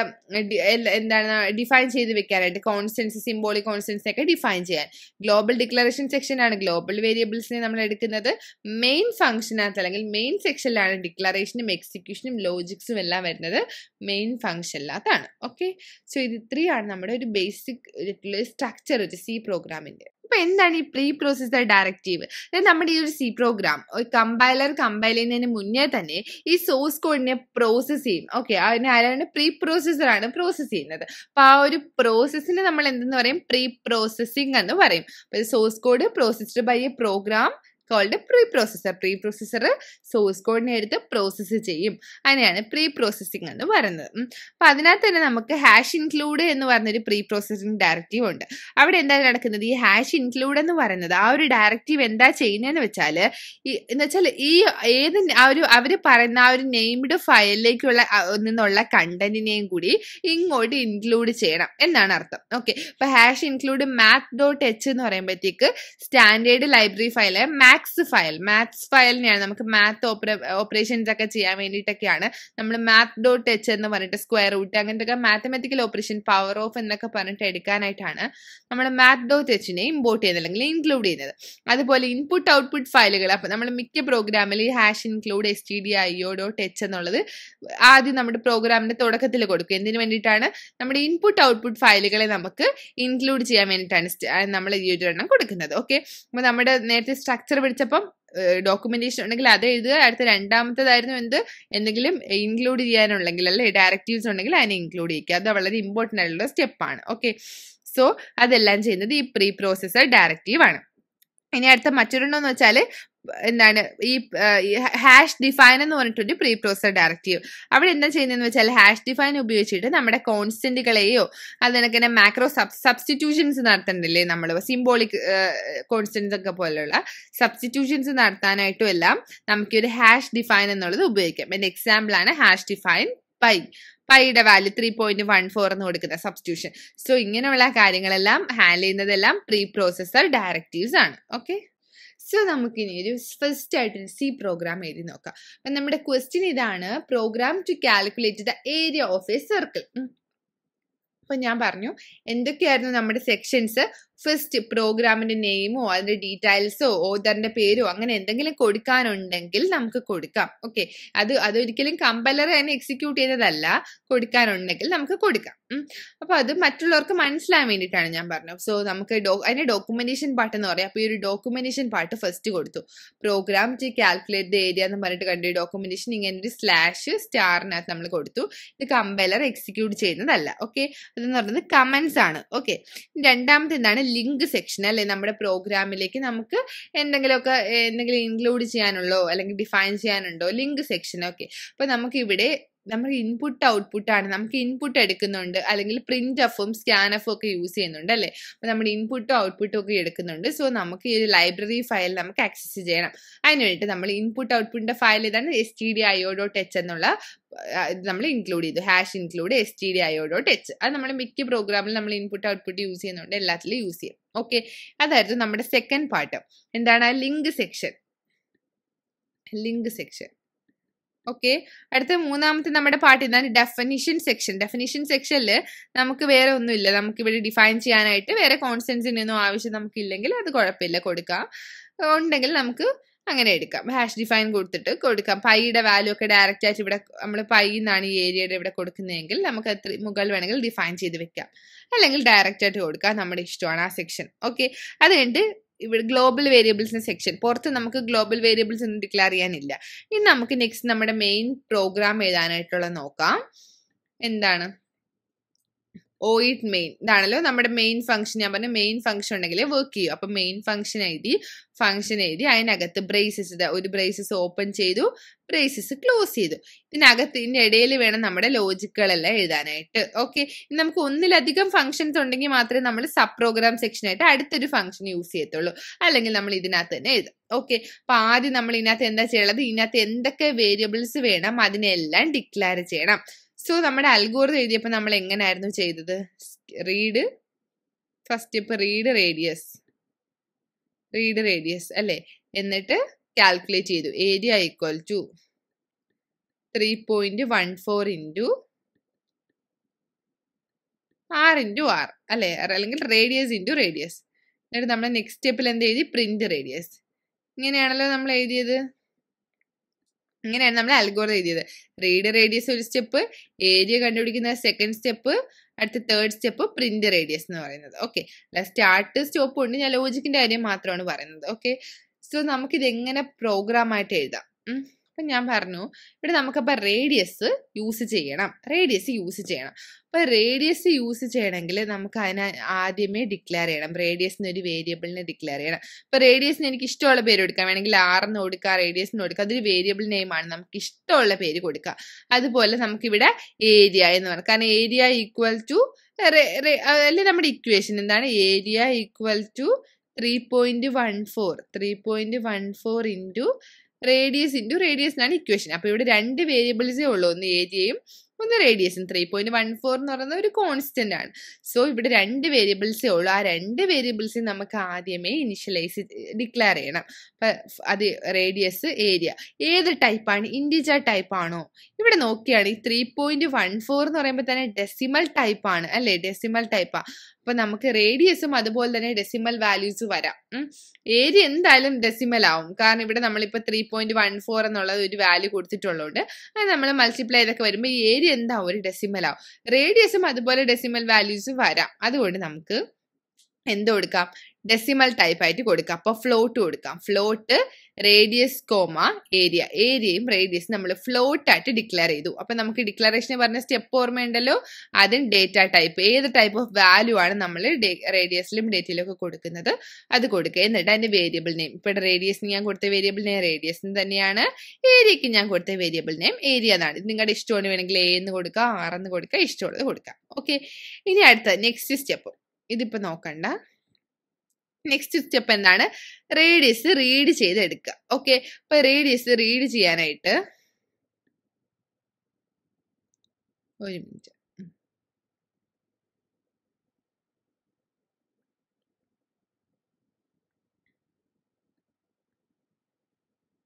എന്താണ് ഡിഫൈൻ ചെയ്ത് വെക്കാനായിട്ട് കോൺസ്റ്റൻസ് സിംബോളിക് കോൺസ്റ്റൻസ് ഒക്കെ ഡിഫൈൻ ചെയ്യാൻ ഗ്ലോബൽ ഡിക്ലറേഷൻ സെക്ഷൻ ആണ് ഗ്ലോബൽ വേരിയബിൾസിനെ നമ്മൾ എടുക്കുന്നത് മെയിൻ ഫംഗ്ഷനകത്ത് അല്ലെങ്കിൽ മെയിൻ സെക്ഷനിലാണ് ഡിക്ലറേഷനും എക്സിക്യൂഷനും ലോജിക്സും എല്ലാം വരുന്നത് മെയിൻ ഫംഗ്ഷനിനകത്താണ് ഓക്കെ സോ ഇത് ഇത്രയാണ് നമ്മുടെ ഒരു ബേസിക് സ്ട്രക്ചർ ഒരു സി പ്രോഗ്രാമിന്റെ അപ്പൊ എന്താണ് ഈ പ്രീ പ്രോസസർ ഡയറക്റ്റീവ് അതായത് നമ്മുടെ ഈ ഒരു സി പ്രോഗ്രാം ഒരു കമ്പൈലർ കമ്പൈൽ ചെയ്യുന്നതിന് മുന്നേ തന്നെ ഈ സോഴ്സ് കോഡിനെ പ്രോസസ് ചെയ്യും ഓക്കെ അതിന് ആരാണ് പ്രീ പ്രോസസർ ആണ് പ്രോസസ് ചെയ്യുന്നത് അപ്പൊ ആ ഒരു പ്രോസസ്സിന് നമ്മൾ എന്തെന്ന് പറയും പ്രീ പ്രോസസ്സിംഗ് എന്ന് പറയും source code processed by a program called preprocessor preprocessor source കോഡിനെ എടുത്ത് പ്രോസസ്സ് ചെയ്യും അതിനെയാണ് പ്രീ പ്രോസസ്സിംഗ് എന്ന് പറയുന്നത് അപ്പൊ അതിനകത്ത് തന്നെ നമുക്ക് ഹാഷ് ഇൻക്ലൂഡ് എന്ന് പറഞ്ഞൊരു പ്രീ പ്രോസസ്സിംഗ് ഡയറക്റ്റീവ് ഉണ്ട് അവിടെ എന്താ നടക്കുന്നത് ഈ ഹാഷ് ഇൻക്ലൂഡ് എന്ന് പറയുന്നത് ആ ഒരു ഡയറക്റ്റീവ് എന്താ ചെയ്യുന്നതെന്ന് വെച്ചാൽ ഈ എന്ന് വെച്ചാൽ ഈ ഏത് ആ ഒരു അവർ പറയുന്ന ആ ഒരു നെയിംഡ് ഫയലിലേക്കുള്ള നിന്നുള്ള കണ്ടന്റിനെയും കൂടി ഇങ്ങോട്ട് ഇൻക്ലൂഡ് ചെയ്യണം എന്നാണ് അർത്ഥം ഓക്കെ ഇപ്പൊ hash include math dot h എന്ന് പറയുമ്പോഴത്തേക്ക് standard library file maths file maths ഫയലിനെയാണ് നമുക്ക് മാത്ത് ഓപ്പറേഷൻസ് ഒക്കെ ചെയ്യാൻ വേണ്ടിയിട്ടൊക്കെയാണ് നമ്മൾ മാത്ത് ഡോട്ട് എച്ച് എന്ന് പറഞ്ഞിട്ട് സ്ക്വയർ റൂട്ട് അങ്ങനത്തെ മാത്തമെറ്റിക്കൽ ഓപ്പറേഷൻ പവർ ഓഫ് എന്നൊക്കെ പറഞ്ഞിട്ട് എടുക്കാനായിട്ടാണ് നമ്മൾ മാത്ത് ഡോട്ട് എച്ചിനെ ഇമ്പോർട്ട് ചെയ്യുന്നത് അല്ലെങ്കിൽ ഇൻക്ലൂഡ് ചെയ്യുന്നത് അതുപോലെ ഇൻപുട്ട് ഔട്ട്പുട്ട് ഫയലുകൾ അപ്പം നമ്മൾ മിക്ക പ്രോഗ്രാമിൽ ഈ hash include S T D I O dot h എന്നുള്ളത് ആദ്യം നമ്മുടെ പ്രോഗ്രാമിന്റെ തുടക്കത്തിൽ കൊടുക്കും എന്തിനു വേണ്ടിയിട്ടാണ് നമ്മുടെ ഇൻപുട്ട് ഔട്ട്പുട്ട് ഫയലുകളെ നമുക്ക് ഇൻക്ലൂഡ് ചെയ്യാൻ വേണ്ടിയിട്ടാണ് നമ്മൾ ഈ ഒരു എണ്ണം കൊടുക്കുന്നത് ഓക്കെ അപ്പോൾ നമ്മുടെ നേരത്തെ സ്ട്രക്ചർ പിടിച്ചപ്പം ഡോക്യുമെന്റേഷൻ ഉണ്ടെങ്കിൽ അത് എഴുതുക അടുത്ത രണ്ടാമത്തേതായിരുന്നു എന്ത് എന്തെങ്കിലും ഇൻക്ലൂഡ് ചെയ്യാനുണ്ടെങ്കിൽ അല്ലെ ഡയറക്റ്റീവ്സ് ഉണ്ടെങ്കിൽ അതിനെ ഇൻക്ലൂഡ് ചെയ്യുക അത് വളരെ ഇമ്പോർട്ടൻ്റ് ആയിട്ടുള്ള സ്റ്റെപ്പാണ് ഓക്കെ സോ അതെല്ലാം ചെയ്യുന്നത് ഈ പ്രീ പ്രോസസർ ഡയറക്റ്റീവ് ആണ് ഇനി അടുത്ത മറ്റൊരെണ്ണം എന്ന് വെച്ചാൽ എന്താണ് ഈ ഹാഷ് ഡിഫൈൻ എന്ന് പറഞ്ഞിട്ടൊരു പ്രീ പ്രോസർ ഡയറക്റ്റീവ് അവിടെ എന്താ ചെയ്യുന്നതെന്ന് വെച്ചാൽ ഹാഷ് ഡിഫൈൻ ഉപയോഗിച്ചിട്ട് നമ്മുടെ കോൺസ്റ്റന്റുകളെയോ അതിനൊക്കെ മാക്രോ സബ് സബ്സ്റ്റിറ്റ്യൂഷൻസ് നടത്തണ്ടില്ലേ നമ്മൾ സിംബോളിക് കോൺസ്റ്റൻസ് ഒക്കെ പോലെയുള്ള സബ്സ്റ്റിറ്റ്യൂഷൻസ് നടത്താനായിട്ടും എല്ലാം നമുക്ക് ഒരു ഹാഷ് ഡിഫൈൻ എന്നുള്ളത് ഉപയോഗിക്കാം എൻ്റെ എക്സാമ്പിൾ ആണ് ഹാഷ് ഡിഫൈൻ പൈ പൈയുടെ value three point one four എന്ന് കൊടുക്കുന്ന സബ്സ്റ്റിറ്റ്യൂഷൻ സോ ഇങ്ങനെയുള്ള കാര്യങ്ങളെല്ലാം ഹാൻഡിൽ ചെയ്യുന്നതെല്ലാം പ്രീ പ്രോസസർ ഡയറക്റ്റീവ്സ് ആണ് ഓക്കെ സോ നമുക്കിനി ഒരു ഫസ്റ്റ് ആയിട്ട് സി പ്രോഗ്രാം എഴുതി നോക്കാം അപ്പം നമ്മുടെ ക്വസ്റ്റ്യൻ ഇതാണ് program to calculate the area of a circle അപ്പം ഞാൻ പറഞ്ഞു എന്തൊക്കെയായിരുന്നു നമ്മുടെ സെക്ഷൻസ് ഫസ്റ്റ് പ്രോഗ്രാമിന്റെ നെയിമോ അതിന്റെ ഡീറ്റെയിൽസോ ഓദറിന്റെ പേരോ അങ്ങനെ എന്തെങ്കിലും കൊടുക്കാനുണ്ടെങ്കിൽ നമുക്ക് കൊടുക്കാം ഓക്കെ അത് അതൊരിക്കലും കമ്പലർ തന്നെ എക്സിക്യൂട്ട് ചെയ്തതല്ല കൊടുക്കാനുണ്ടെങ്കിൽ നമുക്ക് കൊടുക്കാം അപ്പൊ അത് മറ്റുള്ളവർക്ക് മനസ്സിലാൻ വേണ്ടിയിട്ടാണ് ഞാൻ പറഞ്ഞത് സോ നമുക്ക് ഡോ അതിന്റെ ഡോക്യുമെന്റേഷൻ പാർട്ട് എന്ന് പറയാം അപ്പൊ ഈ ഒരു ഡോക്യുമെന്റേഷൻ പാർട്ട് ഫസ്റ്റ് കൊടുത്തു program to calculate the area എന്ന് പറഞ്ഞിട്ട് കണ്ടു ഡോക്യുമെന്റേഷൻ ഇങ്ങനെ ഒരു സ്ലാഷ് സ്റ്റാറിനകത്ത് നമ്മൾ കൊടുത്തു ഇത് കമ്പലർ എക്സിക്യൂട്ട് ചെയ്യുന്നതല്ല ഓക്കെ അതെന്ന് പറയുന്നത് കമന്റ്സ് ആണ് ഓക്കെ രണ്ടാമത്തെ എന്താണ് ലിങ്ക് സെക്ഷൻ അല്ലെ നമ്മുടെ പ്രോഗ്രാമിലേക്ക് നമുക്ക് എന്തെങ്കിലുമൊക്കെ എന്തെങ്കിലും ഇൻക്ലൂഡ് ചെയ്യാനുള്ളോ അല്ലെങ്കിൽ ഡിഫൈൻ ചെയ്യാനുണ്ടോ ലിങ്ക് സെക്ഷൻ ഓക്കെ അപ്പൊ നമുക്ക് ഇവിടെ നമ്മൾ ഇൻപുട്ട് ഔട്ട്പുട്ട് ആണ് നമുക്ക് ഇൻപുട്ട് എടുക്കുന്നുണ്ട് അല്ലെങ്കിൽ പ്രിന്റ് എഫും സ്കാൻ എഫും ഒക്കെ യൂസ് ചെയ്യുന്നുണ്ട് അല്ലേ അപ്പൊ നമ്മൾ ഇൻപുട്ടും ഔട്ട്പുട്ടും ഒക്കെ എടുക്കുന്നുണ്ട് സോ നമുക്ക് ഈ ഒരു ലൈബ്രറി ഫയൽ നമുക്ക് ആക്സസ് ചെയ്യണം അതിന് വേണ്ടിയിട്ട് നമ്മൾ ഇൻപുട്ട് ഔട്ട്പുട്ടിന്റെ ഫയൽ ഇതാണ് S T D I O dot H എന്നുള്ള ഇത് നമ്മൾ ഇൻക്ലൂഡ് ചെയ്തു hash include S T D I O dot h അത് നമ്മൾ മിക്ക പ്രോഗ്രാമിൽ നമ്മൾ ഇൻപുട്ട് ഔട്ട്പുട്ട് യൂസ് ചെയ്യുന്നുണ്ട് എല്ലാത്തിലും യൂസ് ചെയ്യും ഓക്കെ അതായിരുന്നു നമ്മുടെ സെക്കൻഡ് പാർട്ട് എന്താണ് link section link section okay അടുത്ത മൂന്നാമത്തെ നമ്മുടെ പാർട്ട് എന്താണ് ഡെഫിനിഷൻ സെക്ഷൻ ഡെഫിനിഷൻ സെക്ഷനിൽ നമുക്ക് വേറെ ഒന്നുമില്ല നമുക്ക് ഇവിടെ ഡിഫൈൻ ചെയ്യാനായിട്ട് വേറെ കോൺസ്റ്റൻസിനൊന്നും ആവശ്യം നമുക്കില്ലെങ്കിൽ അത് കുഴപ്പമില്ല കൊടുക്കാം ഉണ്ടെങ്കിൽ നമുക്ക് അങ്ങനെ എടുക്കാം ഹാഷ് ഡിഫൈൻ കൊടുത്തിട്ട് കൊടുക്കാം പൈയുടെ വാല്യൂ ഒക്കെ ഡയറക്റ്റ് ആയിട്ട് ഇവിടെ നമ്മൾ പൈ എന്നാണ് ഈ ഏരിയയുടെ ഇവിടെ കൊടുക്കുന്നതെങ്കിൽ നമുക്ക് അത്ര മുകളിൽ വേണമെങ്കിൽ ഡിഫൈൻ ചെയ്ത് വെക്കാം അല്ലെങ്കിൽ ഡയറക്റ്റ് ആയിട്ട് കൊടുക്കാം നമ്മുടെ ഇഷ്ടമാണ് ആ സെക്ഷൻ ഓക്കെ അത് കഴിഞ്ഞിട്ട് ഇവിടെ ഗ്ലോബൽ വേരിയബിൾസിന്റെ സെക്ഷൻ പുറത്ത് നമുക്ക് ഗ്ലോബൽ വേരിയബിൾസ് ഒന്നും ഡിക്ലെയർ ചെയ്യാനില്ല ഇനി നമുക്ക് നെക്സ്റ്റ് നമ്മുടെ മെയിൻ പ്രോഗ്രാം എഴുതാനായിട്ടുള്ള നോക്കാം എന്താണ് ഓ ഇറ്റ് മെയിൻ ഇതാണല്ലോ നമ്മുടെ മെയിൻ ഫംഗ്ഷൻ ഞാൻ പറഞ്ഞ മെയിൻ ഫംഗ്ഷൻ ഉണ്ടെങ്കിൽ വർക്ക് ചെയ്യും അപ്പൊ മെയിൻ ഫംഗ്ഷൻ എഴുതി ഫംഗ്ഷൻ എഴുതി അതിനകത്ത് ബ്രേസസ് ഒരു ബ്രേസസ് ഓപ്പൺ ചെയ്തു ബ്രേസസ് ക്ലോസ് ചെയ്തു ഇതിനകത്ത് ഇതിന്റെ ഇടയിൽ വേണം നമ്മുടെ ലോജിക്കുകളെല്ലാം എഴുതാനായിട്ട് ഓക്കെ നമുക്ക് ഒന്നിലധികം ഫംഗ്ഷൻസ് ഉണ്ടെങ്കിൽ മാത്രമേ നമ്മൾ സബ് പ്രോഗ്രാം സെക്ഷനായിട്ട് അടുത്തൊരു ഫംഗ്ഷൻ യൂസ് ചെയ്യത്തുള്ളൂ അല്ലെങ്കിൽ നമ്മൾ ഇതിനകത്ത് തന്നെ എഴുതാം ഓക്കെ അപ്പൊ ആദ്യം നമ്മൾ ഇതിനകത്ത് എന്താ ചെയ്യേണ്ടത് ഇതിനകത്ത് എന്തൊക്കെ വേരിയബിൾസ് വേണം അതിനെല്ലാം ഡിക്ലെയർ ചെയ്യണം സോ നമ്മുടെ അൽഗോറിതം എഴുതിയപ്പോൾ നമ്മൾ എങ്ങനെയായിരുന്നു ചെയ്തത് റീഡ് ഫസ്റ്റ് ഇപ്പൊ റീഡ് റേഡിയസ് റീഡ് റേഡിയസ് അല്ലേ എന്നിട്ട് കാൽക്കുലേറ്റ് ചെയ്തു area equal to three point one four into R into R അല്ലേ അല്ലെങ്കിൽ റേഡിയസ് ഇൻറ്റു റേഡിയസ് എന്നിട്ട് നമ്മൾ നെക്സ്റ്റ് സ്റ്റെപ്പിൽ എന്ത് എഴുതി പ്രിന്റ് റേഡിയസ് ഇങ്ങനെയാണല്ലോ നമ്മൾ എഴുതിയത് ഇങ്ങനെയാണ് നമ്മൾ അൽഗോറിതം എഴുതിയത് റീഡ് റേഡിയസ് ഒരു സ്റ്റെപ്പ് ഏരിയ കണ്ടുപിടിക്കുന്ന സെക്കൻഡ് സ്റ്റെപ്പ് അടുത്ത തേർഡ് സ്റ്റെപ്പ് പ്രിന്റ് റേഡിയസ് എന്ന് പറയുന്നത് ഓക്കെ അല്ല സ്റ്റാർട്ട് സ്റ്റോപ്പ് ഉണ്ട് ഞാൻ ലോജിക്കിന്റെ കാര്യം മാത്രമാണ് പറയുന്നത് ഓക്കെ സോ നമുക്കിത് എങ്ങനെ പ്രോഗ്രാം ആയിട്ട് എഴുതാം അപ്പം ഞാൻ പറഞ്ഞു ഇവിടെ നമുക്കപ്പോൾ റേഡിയസ് യൂസ് ചെയ്യണം റേഡിയസ് യൂസ് ചെയ്യണം അപ്പോൾ റേഡിയസ് യൂസ് ചെയ്യണമെങ്കിൽ നമുക്ക് അതിനെ ആദ്യമേ ഡിക്ലെയർ ചെയ്യണം റേഡിയസിന് ഒരു വേരിയബിളിനെ ഡിക്ലെയർ ചെയ്യണം ഇപ്പോൾ റേഡിയസിന് എനിക്ക് ഇഷ്ടമുള്ള പേര് കൊടുക്കാം വേണമെങ്കിൽ ആറെന്ന് കൊടുക്കുക റേഡിയസിന് കൊടുക്കുക അതൊരു വേരിയബിൾ നെയിമാണ് നമുക്ക് ഇഷ്ടമുള്ള പേര് കൊടുക്കുക അതുപോലെ നമുക്കിവിടെ ഏരിയ എന്ന് പറയാം കാരണം ഏരിയ ഈക്വൽ ടു അല്ലെ നമ്മുടെ ഇക്വേഷൻ എന്താണ് area equal to three point one four three point one four into radius into റേഡിയസിനാണ് ഇക്വേഷൻ അപ്പോൾ ഇവിടെ രണ്ട് വേരിയബിൾസേ ഉള്ളൂ ഒന്ന് ഏരിയയും ഒന്ന് റേഡിയസും ത്രീ പോയിന്റ് വൺ ഫോർ എന്ന് പറയുന്നത് ഒരു കോൺസ്റ്റന്റ് ആണ് സോ ഇവിടെ രണ്ട് വേരിയബിൾസേ ഉള്ളൂ ആ രണ്ട് വേരിയബിൾസ് നമുക്ക് ആദ്യമേ ഇനിഷ്യലൈസ് ഡിക്ലെയർ ചെയ്യണം അത് റേഡിയസ് ഏരിയ ഏത് ടൈപ്പാണ് ഇൻഡിജർ ടൈപ്പ് ആണോ ഇവിടെ നോക്കിയാണ് ഈ ത്രീ പോയിന്റ് വൺ ഫോർ എന്ന് പറയുമ്പോൾ തന്നെ ഡെസിമൽ ടൈപ്പ് ആണ് അല്ലേ ഡെസിമൽ ടൈപ്പാ അപ്പൊ നമുക്ക് റേഡിയസും അതുപോലെ തന്നെ ഡെസിമൽ വാല്യൂസ് വരാം ഏരിയ എന്തായാലും ഡെസിമൽ ആവും കാരണം ഇവിടെ നമ്മളിപ്പോ ത്രീ പോയിന്റ് വൺ ഫോർ എന്നുള്ളത് ഒരു വാല്യൂ കൊടുത്തിട്ടുള്ളതുകൊണ്ട് അത് നമ്മൾ മൾട്ടിപ്ലൈ ചെയ്തൊക്കെ വരുമ്പോൾ ഈ ഏരിയ എന്താവും ഒരു ഡെസിമൽ ആവും റേഡിയസും അതുപോലെ ഡെസിമൽ വാല്യൂസ് വരാം അതുകൊണ്ട് നമുക്ക് എന്ത് കൊടുക്കാം ഡെസിമൽ ടൈപ്പ് ആയിട്ട് കൊടുക്കാം അപ്പോൾ ഫ്ലോട്ട് കൊടുക്കാം ഫ്ലോട്ട് റേഡിയസ് കോമ ഏരിയ ഏരിയയും റേഡിയസും നമ്മൾ ഫ്ലോട്ട് ആയിട്ട് ഡിക്ലെയർ ചെയ്തു അപ്പം നമുക്ക് ഡിക്ലറേഷൻ പറഞ്ഞ സ്റ്റെപ്പ് ഓർമ്മയുണ്ടല്ലോ അതും ഡേറ്റ ടൈപ്പ് ഏത് ടൈപ്പ് ഓഫ് വാല്യൂ ആണ് നമ്മൾ റേഡിയസിലും ഡേറ്റയിലും ഒക്കെ കൊടുക്കുന്നത് അത് കൊടുക്കുക എന്നിട്ട് അതിന്റെ വേരിയബിൾ നെയിം ഇപ്പോൾ റേഡിയസിന് ഞാൻ കൊടുത്ത വേരിയബിൾ നെയിം റേഡിയസിന് തന്നെയാണ് ഏരിയക്ക് ഞാൻ കൊടുത്ത വേരിയബിൾ നെയിം ഏരിയ എന്നാണ് ഇത് നിങ്ങളുടെ ഇഷ്ടമാണ് വേണമെങ്കിൽ എ എന്ന് കൊടുക്കുക ആർ എന്ന് കൊടുക്കുക ഇഷ്ടമുള്ളത് കൊടുക്കാം ഓക്കെ ഇനി അടുത്ത നെക്സ്റ്റ് സ്റ്റെപ്പ് ഇതിപ്പോ നോക്കണ്ട നെക്സ്റ്റ് സ്റ്റെപ്പ് എന്താണ് റേഡിയസ് റീഡ് ചെയ്ത് എടുക്കുക ഓക്കെ അപ്പൊ റേഡിയസ് റീഡ് ചെയ്യാനായിട്ട് ഒരു മിനിറ്റ്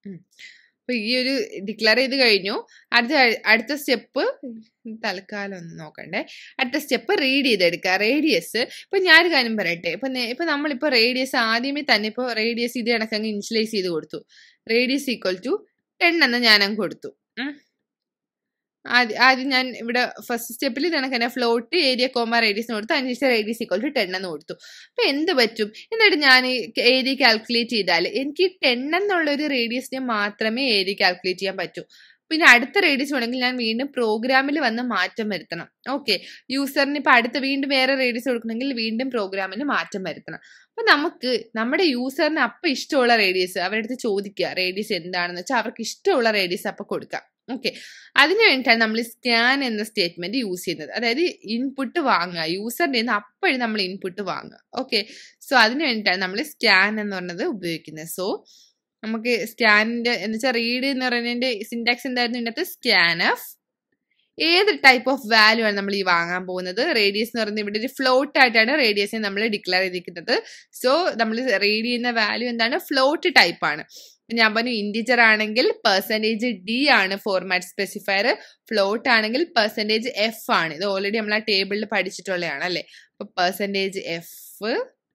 അപ്പൊ ഈ ഒരു ഡിക്ലെയർ ചെയ്ത് കഴിഞ്ഞു അടുത്ത അടുത്ത സ്റ്റെപ്പ് തൽക്കാലം ഒന്ന് നോക്കണ്ടേ അടുത്ത സ്റ്റെപ്പ് റീഡ് ചെയ്തെടുക്കുക റേഡിയസ് ഇപ്പൊ ഞാനൊരു കാര്യം പറയട്ടെ ഇപ്പൊ നേ- ഇപ്പൊ നമ്മളിപ്പോ റേഡിയസ് ആദ്യമേ തന്നെ ഇപ്പൊ റേഡിയസ് ഇത് കണക്കങ്ങ് ഇനിഷ്യലൈസ് ചെയ്ത് കൊടുത്തു റേഡിയസ് ഈക്വൽ ടു ടെൻ എന്ന് ഞാനങ്ങ് കൊടുത്തു ഉം. ആദ്യം ആദ്യം ഞാൻ ഇവിടെ ഫസ്റ്റ് സ്റ്റെപ്പിൽ കണക്ക് തന്നെ ഫ്ലോട്ട് ഏരിയ കോമ റേഡിയസ് കൊടുത്തു അതിനുശേഷം റേഡിയസ് ഈക്വൽ ടു ടെൻ എന്ന് കൊടുത്തു അപ്പൊ എന്ത് പറ്റും എന്നിട്ട് ഞാൻ ഈ ഏരിയ കാൽക്കുലേറ്റ് ചെയ്താൽ എനിക്ക് ടെൻ എന്നുള്ള ഒരു റേഡിയസിനെ മാത്രമേ ഏരിയ കാൽക്കുലേറ്റ് ചെയ്യാൻ പറ്റൂ പിന്നെ അടുത്ത റേഡിയസ് വേണമെങ്കിൽ ഞാൻ വീണ്ടും പ്രോഗ്രാമിൽ വന്ന് മാറ്റം വരുത്തണം ഓക്കെ യൂസറിന് ഇപ്പൊ അടുത്ത വീണ്ടും വേറെ റേഡിയസ് കൊടുക്കണമെങ്കിൽ വീണ്ടും പ്രോഗ്രാമിൽ മാറ്റം വരുത്തണം അപ്പൊ നമുക്ക് നമ്മുടെ യൂസറിന് അപ്പൊ ഇഷ്ടമുള്ള റേഡിയസ് അവരുടെ അടുത്ത് ചോദിക്കുക റേഡിയസ് എന്താണെന്ന് വെച്ചാൽ അവർക്ക് ഇഷ്ടമുള്ള റേഡിയസ് അപ്പൊ കൊടുക്കാം ഓക്കെ അതിന് വേണ്ടിയിട്ടാണ് നമ്മൾ സ്കാൻ എന്ന സ്റ്റേറ്റ്മെന്റ് യൂസ് ചെയ്യുന്നത് അതായത് ഇൻപുട്ട് വാങ്ങുക യൂസറിന്റെ നിന്ന് അപ്പോഴും നമ്മൾ ഇൻപുട്ട് വാങ്ങുക ഓക്കെ സോ അതിന് വേണ്ടിയിട്ടാണ് നമ്മൾ സ്കാൻ എന്ന് പറഞ്ഞത് ഉപയോഗിക്കുന്നത് സോ നമുക്ക് സ്കാനിന്റെ എന്ന് വെച്ചാൽ റീഡ് എന്ന് പറയുന്നതിന്റെ സിൻടാക്സ് എന്തായിരുന്നു ഇതിനകത്ത് സ്കാൻ ഓഫ് ഏത് ടൈപ്പ് ഓഫ് വാല്യൂ ആണ് നമ്മൾ ഈ വാങ്ങാൻ പോകുന്നത് റേഡിയസ് എന്ന് പറയുന്നത് ഇവിടെ ഒരു ഫ്ലോട്ട് ആയിട്ടാണ് റേഡിയസിനെ നമ്മൾ ഡിക്ലെയർ ചെയ്തിരിക്കുന്നത് സോ നമ്മൾ റീഡ് ചെയ്യുന്ന വാല്യൂ എന്താണ് ഫ്ലോട്ട് ടൈപ്പ് ആണ് ഞാൻ പറഞ്ഞു ഇൻഡിജർ ആണെങ്കിൽ പെർസെൻറ്റേജ് ഡി ആണ് ഫോർമാറ്റ് സ്പെസിഫയർ ഫ്ലോട്ട് ആണെങ്കിൽ പെർസെൻറ്റേജ് എഫ് ആണ് ഇത് ഓൾറെഡി നമ്മൾ ആ ടേബിളിൽ പഠിച്ചിട്ടുള്ളതാണ് അല്ലേ അപ്പൊ പെർസെൻറ്റേജ് എഫ്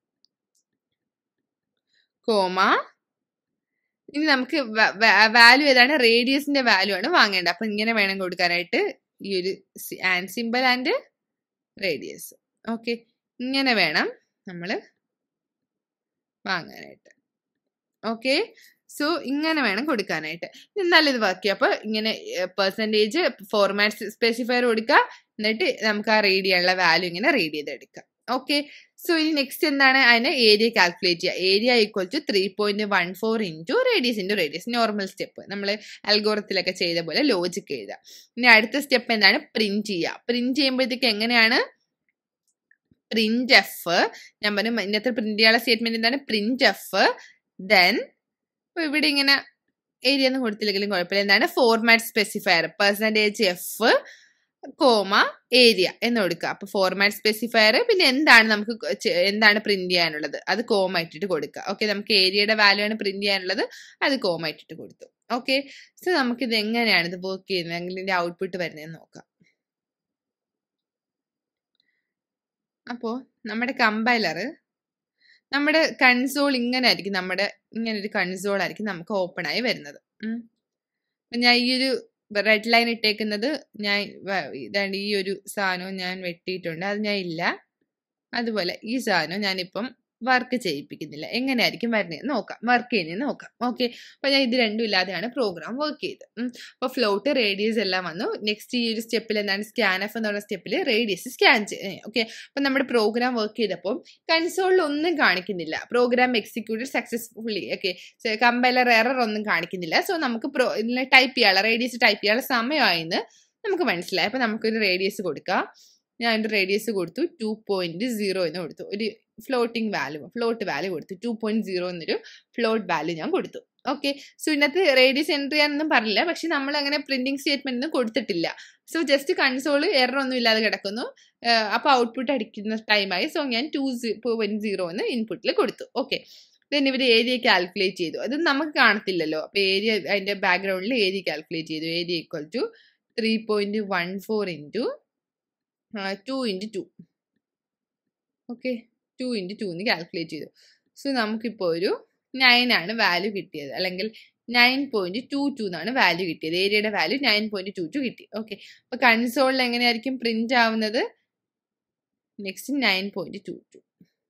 കോമ ഇനി നമുക്ക് വാല്യൂ ഏതാണ് റേഡിയസിന്റെ വാല്യൂ ആണ് വാങ്ങേണ്ടത് അപ്പൊ ഇങ്ങനെ വേണം കൊടുക്കാനായിട്ട് ഈ ഒരു and simple and radius okay ഇങ്ങനെ വേണം നമ്മൾ വാങ്ങാനായിട്ട് ഓക്കെ സോ ഇങ്ങനെ വേണം കൊടുക്കാനായിട്ട് എന്നാലും ഇത് വർക്ക് ചെയ്യാം അപ്പൊ ഇങ്ങനെ പെർസെൻറ്റേജ് ഫോർമാറ്റ് സ്പെസിഫയർ കൊടുക്കുക എന്നിട്ട് നമുക്ക് ആ റീഡ് ചെയ്യാനുള്ള വാല്യൂ ഇങ്ങനെ റീഡ് ചെയ്തെടുക്കാം ഓക്കെ സോ ഇനി നെക്സ്റ്റ് എന്താണ് അതിന് ഏരിയ കാൽക്കുലേറ്റ് ചെയ്യുക area equal to three point one four into radius into radius normal step നമ്മൾ അൽഗോറത്തിലൊക്കെ ചെയ്ത പോലെ ലോജിക്ക് എഴുതുക ഇനി അടുത്ത സ്റ്റെപ്പ് എന്താണ് പ്രിന്റ് ചെയ്യുക പ്രിന്റ് ചെയ്യുമ്പോഴത്തേക്ക് എങ്ങനെയാണ് പ്രിന്റ് എഫ് ഞാൻ പറഞ്ഞു ഇന്നത്തെ പ്രിന്റ് ചെയ്യാനുള്ള സ്റ്റേറ്റ്മെന്റ് എന്താണ് പ്രിന്റ് എഫ് ദെൻ ഇവിടെ ഇങ്ങനെ ഏരിയ ഒന്നും കൊടുത്തില്ലെങ്കിലും കുഴപ്പമില്ല എന്താണ് format specifier percentage F comma area എന്ന് കൊടുക്കുക അപ്പൊ ഫോർമാറ്റ് സ്പെസിഫയർ പിന്നെ എന്താണ് നമുക്ക് എന്താണ് പ്രിന്റ് ചെയ്യാനുള്ളത് അത് കോമ ഇട്ടിട്ട് കൊടുക്കുക ഓക്കെ നമുക്ക് ഏരിയയുടെ വാല്യൂ ആണ് പ്രിന്റ് ചെയ്യാനുള്ളത് അത് കോമ ഇട്ടിട്ട് കൊടുത്തു ഓക്കെ സോ നമുക്ക് ഇത് എങ്ങനെയാണ് ഇത് വർക്ക് ചെയ്യുന്നത് അല്ലെങ്കിൽ ഇതിന്റെ ഔട്ട്പുട്ട് വരുന്നതെന്ന് നോക്കാം അപ്പോ നമ്മുടെ കമ്പൈലർ നമ്മുടെ കൺസോൾ ഇങ്ങനെ ആയിരിക്കും നമ്മുടെ ഇങ്ങനെ ഒരു കൺസോൾ ആയിരിക്കും നമുക്ക് ഓപ്പൺ ആയി വരുന്നത് ഞാൻ ഈ ഒരു റെഡ് ലൈൻ ഇട്ടേക്കുന്നത് ഞാൻ ഇതാണ് ഈ ഒരു സാധനവും ഞാൻ വെട്ടിയിട്ടുണ്ട് അത് ഞാൻ ഇല്ല അതുപോലെ ഈ സാധനം ഞാനിപ്പം വർക്ക് ചെയ്യിപ്പിക്കുന്നില്ല എങ്ങനെയായിരിക്കും വരുന്നത് നോക്കാം വർക്ക് ചെയ്യുന്നത് നോക്കാം ഓക്കെ അപ്പൊ ഞാൻ ഇത് രണ്ടും ഇല്ലാതെയാണ് പ്രോഗ്രാം വർക്ക് ചെയ്തത് അപ്പൊ ഫ്ലോട്ട് റേഡിയസ് എല്ലാം വന്നു നെക്സ്റ്റ് ഈ ഒരു സ്റ്റെപ്പിൽ എന്താണ് സ്കാൻ എഫ് എന്ന് പറഞ്ഞ സ്റ്റെപ്പിൽ റേഡിയസ് സ്കാൻ ഓക്കെ അപ്പൊ നമ്മുടെ പ്രോഗ്രാം വർക്ക് ചെയ്തപ്പോൾ കൺസോളിൽ ഒന്നും കാണിക്കുന്നില്ല program executed successfully okay compiler error ഒന്നും കാണിക്കുന്നില്ല സോ നമുക്ക് പ്രോ ടൈപ്പ് ചെയ്യാനുള്ള റേഡിയസ് ടൈപ്പ് ചെയ്യാനുള്ള സമയമായെന്ന് നമുക്ക് മനസ്സിലായി അപ്പൊ നമുക്കൊരു റേഡിയസ് കൊടുക്കാം ഞാൻ എൻ്റെ റേഡിയസ് കൊടുത്തു ടു പോയിന്റ് സീറോ എന്ന് കൊടുത്തു ഒരു ഫ്ലോട്ടിംഗ് വാല്യൂ ഫ്ലോട്ട് വാല്യൂ കൊടുത്തു ടു പോയിന്റ് സീറോ എന്നൊരു ഫ്ലോട്ട് വാല്യൂ ഞാൻ കൊടുത്തു ഓക്കെ സോ ഇതിനകത്ത് റേഡിയസ് എൻട്രി ചെയ്യാനൊന്നും പറഞ്ഞില്ല പക്ഷെ നമ്മൾ അങ്ങനെ പ്രിന്റിംഗ് സ്റ്റേറ്റ്മെന്റ് ഒന്നും കൊടുത്തിട്ടില്ല സോ ജസ്റ്റ് കൺസോൾ എറർ ഒന്നും ഇല്ലാതെ കിടക്കുന്നു അപ്പോൾ ഔട്ട്പുട്ട് അടിക്കുന്ന ടൈമായി സോ ഞാൻ ടു പോയിന്റ് സീറോ എന്ന് ഇൻപുട്ടിൽ കൊടുത്തു ഓക്കെ ദെൻ ഇവർ ഏരിയ കാൽക്കുലേറ്റ് ചെയ്തു അത് നമുക്ക് കാണത്തില്ലല്ലോ അപ്പോൾ ഏരിയ അതിൻ്റെ ബാക്ക്ഗ്രൗണ്ടിൽ ഏരിയ കാൽക്കുലേറ്റ് ചെയ്തു area equal to three point one four into two into two okay two into two എന്ന് കാൽക്കുലേറ്റ് ചെയ്തു സോ നമുക്കിപ്പോൾ ഒരു നയൻ ആണ് വാല്യൂ കിട്ടിയത് അല്ലെങ്കിൽ നയൻ പോയിന്റ് ടു ടു എന്നാണ് വാല്യൂ കിട്ടിയത് ഏരിയയുടെ value nine point two two കിട്ടി ഓക്കെ അപ്പൊ കൺസോളിൽ എങ്ങനെയായിരിക്കും പ്രിന്റ് ആവുന്നത് next nine point two to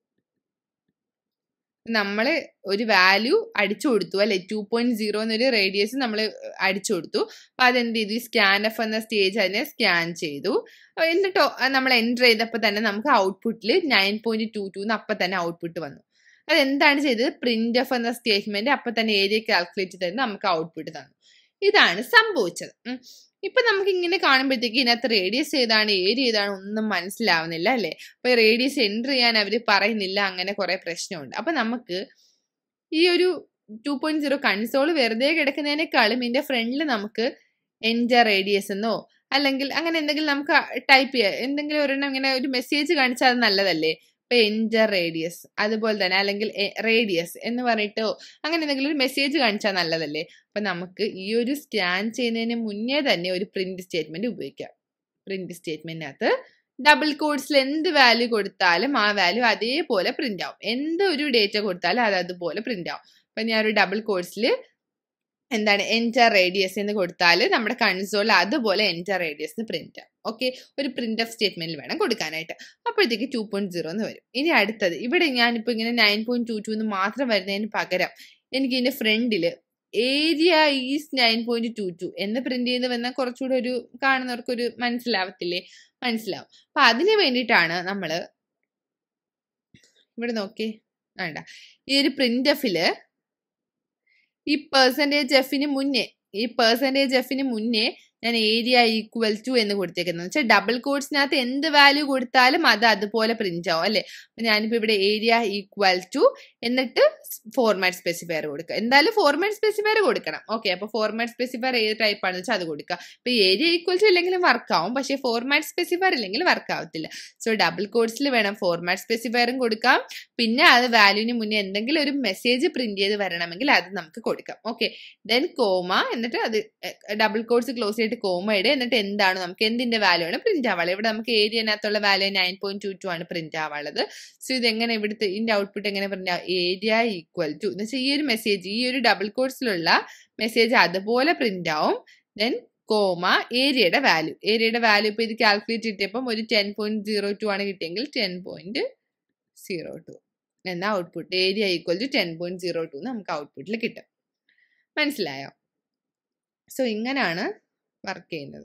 നമ്മൾ ഒരു വാല്യൂ അടിച്ചു കൊടുത്തു അല്ലെ ടു പോയിന്റ് സീറോ എന്നൊരു റേഡിയസ് നമ്മൾ അടിച്ചു കൊടുത്തു അപ്പൊ അതെന്ത് ചെയ്തു സ്കാൻ എഫ് എന്ന സ്റ്റേജ് അതിനെ സ്കാൻ ചെയ്തു എന്നിട്ടോ നമ്മൾ എൻ്റർ ചെയ്തപ്പോൾ തന്നെ നമുക്ക് ഔട്ട്പുട്ടിൽ നയൻ പോയിന്റ് ടു ടു എന്ന് അപ്പം തന്നെ ഔട്ട്പുട്ട് വന്നു അതെന്താണ് ചെയ്തത് പ്രിന്റ് എഫ് എന്ന സ്റ്റേറ്റ്മെന്റ് അപ്പം തന്നെ ഏരിയ കാൽക്കുലേറ്റ് ചെയ്ത് നമുക്ക് ഔട്ട്പുട്ട് തന്നു ഇതാണ് സംഭവിച്ചത് ഇപ്പൊ നമുക്ക് ഇങ്ങനെ കാണുമ്പോഴത്തേക്ക് ഇതിനകത്ത് റേഡിയസ് ഏതാണ് ഏരിയ ഏതാണ് ഒന്നും മനസ്സിലാവുന്നില്ല അല്ലേ അപ്പൊ റേഡിയസ് എൻറ്റർ ചെയ്യാൻ അവർ പറയുന്നില്ല അങ്ങനെ കുറെ പ്രശ്നമുണ്ട് അപ്പൊ നമുക്ക് ഈ ഒരു ടു പോയിന്റ് സീറോ കൺസോൾ വെറുതെ കിടക്കുന്നതിനേക്കാളും ഇതിന്റെ ഫ്രണ്ടിൽ നമുക്ക് എൻറ്റർ റേഡിയസ് എന്നോ അല്ലെങ്കിൽ അങ്ങനെ എന്തെങ്കിലും നമുക്ക് ടൈപ്പ് ചെയ്യാം എന്തെങ്കിലും ഒരെണ്ണം ഇങ്ങനെ ഒരു മെസ്സേജ് കാണിച്ചാൽ അത് നല്ലതല്ലേ ഇപ്പൊ എൻജർ റേഡിയസ് അതുപോലെ തന്നെ അല്ലെങ്കിൽ റേഡിയസ് എന്ന് പറഞ്ഞിട്ടോ അങ്ങനെ എന്തെങ്കിലും ഒരു മെസ്സേജ് കാണിച്ചാൽ നല്ലതല്ലേ അപ്പൊ നമുക്ക് ഈ ഒരു സ്കാൻ ചെയ്യുന്നതിന് മുന്നേ തന്നെ ഒരു പ്രിന്റ് സ്റ്റേറ്റ്മെന്റ് ഉപയോഗിക്കാം പ്രിന്റ് സ്റ്റേറ്റ്മെന്റിനകത്ത് ഡബിൾ കോഡ്സിൽ എന്ത് വാല്യൂ കൊടുത്താലും ആ വാല്യൂ അതേപോലെ പ്രിന്റ് ആവും എന്ത് ഒരു ഡേറ്റ കൊടുത്താലും അത് അതുപോലെ പ്രിന്റ് ആവും അപ്പൊ ഞാൻ ഒരു ഡബിൾ കോഡ്സിൽ എന്താണ് എൻറ്റർ റേഡിയസ് എന്ന് കൊടുത്താൽ നമ്മുടെ കൺസോൾ അതുപോലെ എൻറ്റർ റേഡിയസ് എന്ന് പ്രിന്റ് ആവും ഓക്കെ ഒരു പ്രിന്റ് ഓഫ് സ്റ്റേറ്റ്മെന്റിൽ വേണം കൊടുക്കാനായിട്ട് അപ്പോഴത്തേക്ക് ടു പോയിന്റ് സീറോ എന്ന് വരും ഇനി അടുത്തത് ഇവിടെ ഞാനിപ്പോൾ ഇങ്ങനെ നയൻ പോയിന്റ് ടു ടു എന്ന് മാത്രം വരുന്നതിന് പകരം എനിക്ക് ഇതിന്റെ ഫ്രണ്ടിൽ area is nine point two two എന്ന് പ്രിന്റ് ചെയ്ത് വന്നാൽ കുറച്ചുകൂടെ ഒരു കാണുന്നവർക്ക് ഒരു മനസ്സിലാവത്തില്ലേ മനസ്സിലാവും അപ്പൊ അതിന് വേണ്ടിയിട്ടാണ് നമ്മൾ ഇവിടെ നോക്കി വേണ്ട ഈ ഒരു പ്രിന്റ് എഫില് ഈ പെർസെൻറ്റേജ് എഫിന് മുന്നേ ഈ പെർസെൻറ്റേജ് എഫിന് മുന്നേ ഞാൻ ഏരിയ ഈക്വൽ ടു എന്ന് കൊടുത്തേക്കുന്നത് വെച്ചാൽ ഡബിൾ കോഡ്സിനകത്ത് എന്ത് വാല്യൂ കൊടുത്താലും അത് അതുപോലെ പ്രിന്റ് ആവും അല്ലേ അപ്പൊ ഞാനിപ്പോ ഇവിടെ ഏരിയ ഈക്വൽ ടു എന്നിട്ട് ഫോർമാറ്റ് സ്പെസിഫയർ കൊടുക്കുക എന്തായാലും ഫോർമാറ്റ് സ്പെസിഫയർ കൊടുക്കണം ഓക്കെ അപ്പൊ ഫോർമാറ്റ് സ്പെസിഫയർ ഏത് ടൈപ്പ് ആണെന്ന് വെച്ചാൽ അത് കൊടുക്കുക ഇപ്പൊ ഏരിയ ഈക്വൽ ടു ഇല്ലെങ്കിലും വർക്ക് ആവും പക്ഷേ ഫോർമാറ്റ് സ്പെസിഫയർ ഇല്ലെങ്കിൽ വർക്ക് ആവത്തില്ല സോ ഡബിൾ കോഡ്സിൽ വേണം ഫോർമാറ്റ് സ്പെസിഫയറും കൊടുക്കാം പിന്നെ അത് വാല്യൂവിന് മുന്നേ എന്തെങ്കിലും ഒരു മെസ്സേജ് പ്രിന്റ് ചെയ്ത് വരണമെങ്കിൽ അത് നമുക്ക് കൊടുക്കാം ഓക്കെ ദെൻ കോമ എന്നിട്ട് അത് ഡബിൾ കോഡ്സ് ക്ലോസ് ചെയ്തിട്ട് കോമ ഇടുക എന്നിട്ട് എന്താണ് നമുക്ക് എന്തിന്റെ വാല്യൂ ആണ് പ്രിന്റ് ആവാളത് ഇവിടെ നമുക്ക് ഏരിയനകത്തുള്ള value nine point two two ആണ് പ്രിന്റ് ആവാളത് സോ ഇതെങ്ങനെ ഇവിടുത്തെ ഇതിന്റെ ഔട്ട്പുട്ട് എങ്ങനെ പ്രിന്റ് ആവും ഏരിയ ഈക്വൽ ടു എന്ന് വെച്ചാൽ ഈ ഒരു മെസ്സേജ് ഈ ഒരു ഡബിൾ കോഡ്സിലുള്ള മെസ്സേജ് അതുപോലെ പ്രിന്റ് ആവും ദെൻ കോമ ഏരിയയുടെ വാല്യൂ ഏരിയയുടെ വാല്യൂ ഇപ്പോൾ ഇത് കാൽക്കുലേറ്റ് കിട്ടിയപ്പം ഒരു ടെൻ പോയിന്റ് സീറോ ടു ആണ് കിട്ടിയെങ്കിൽ ടെൻ പോയിന്റ് സീറോ ടു എന്ന output area equal to ten point zero two നമുക്ക് ഔട്ട്പുട്ടിൽ കിട്ടും മനസ്സിലായോ സോ ഇങ്ങനെയാണ് വർക്ക് ചെയ്യുന്നത്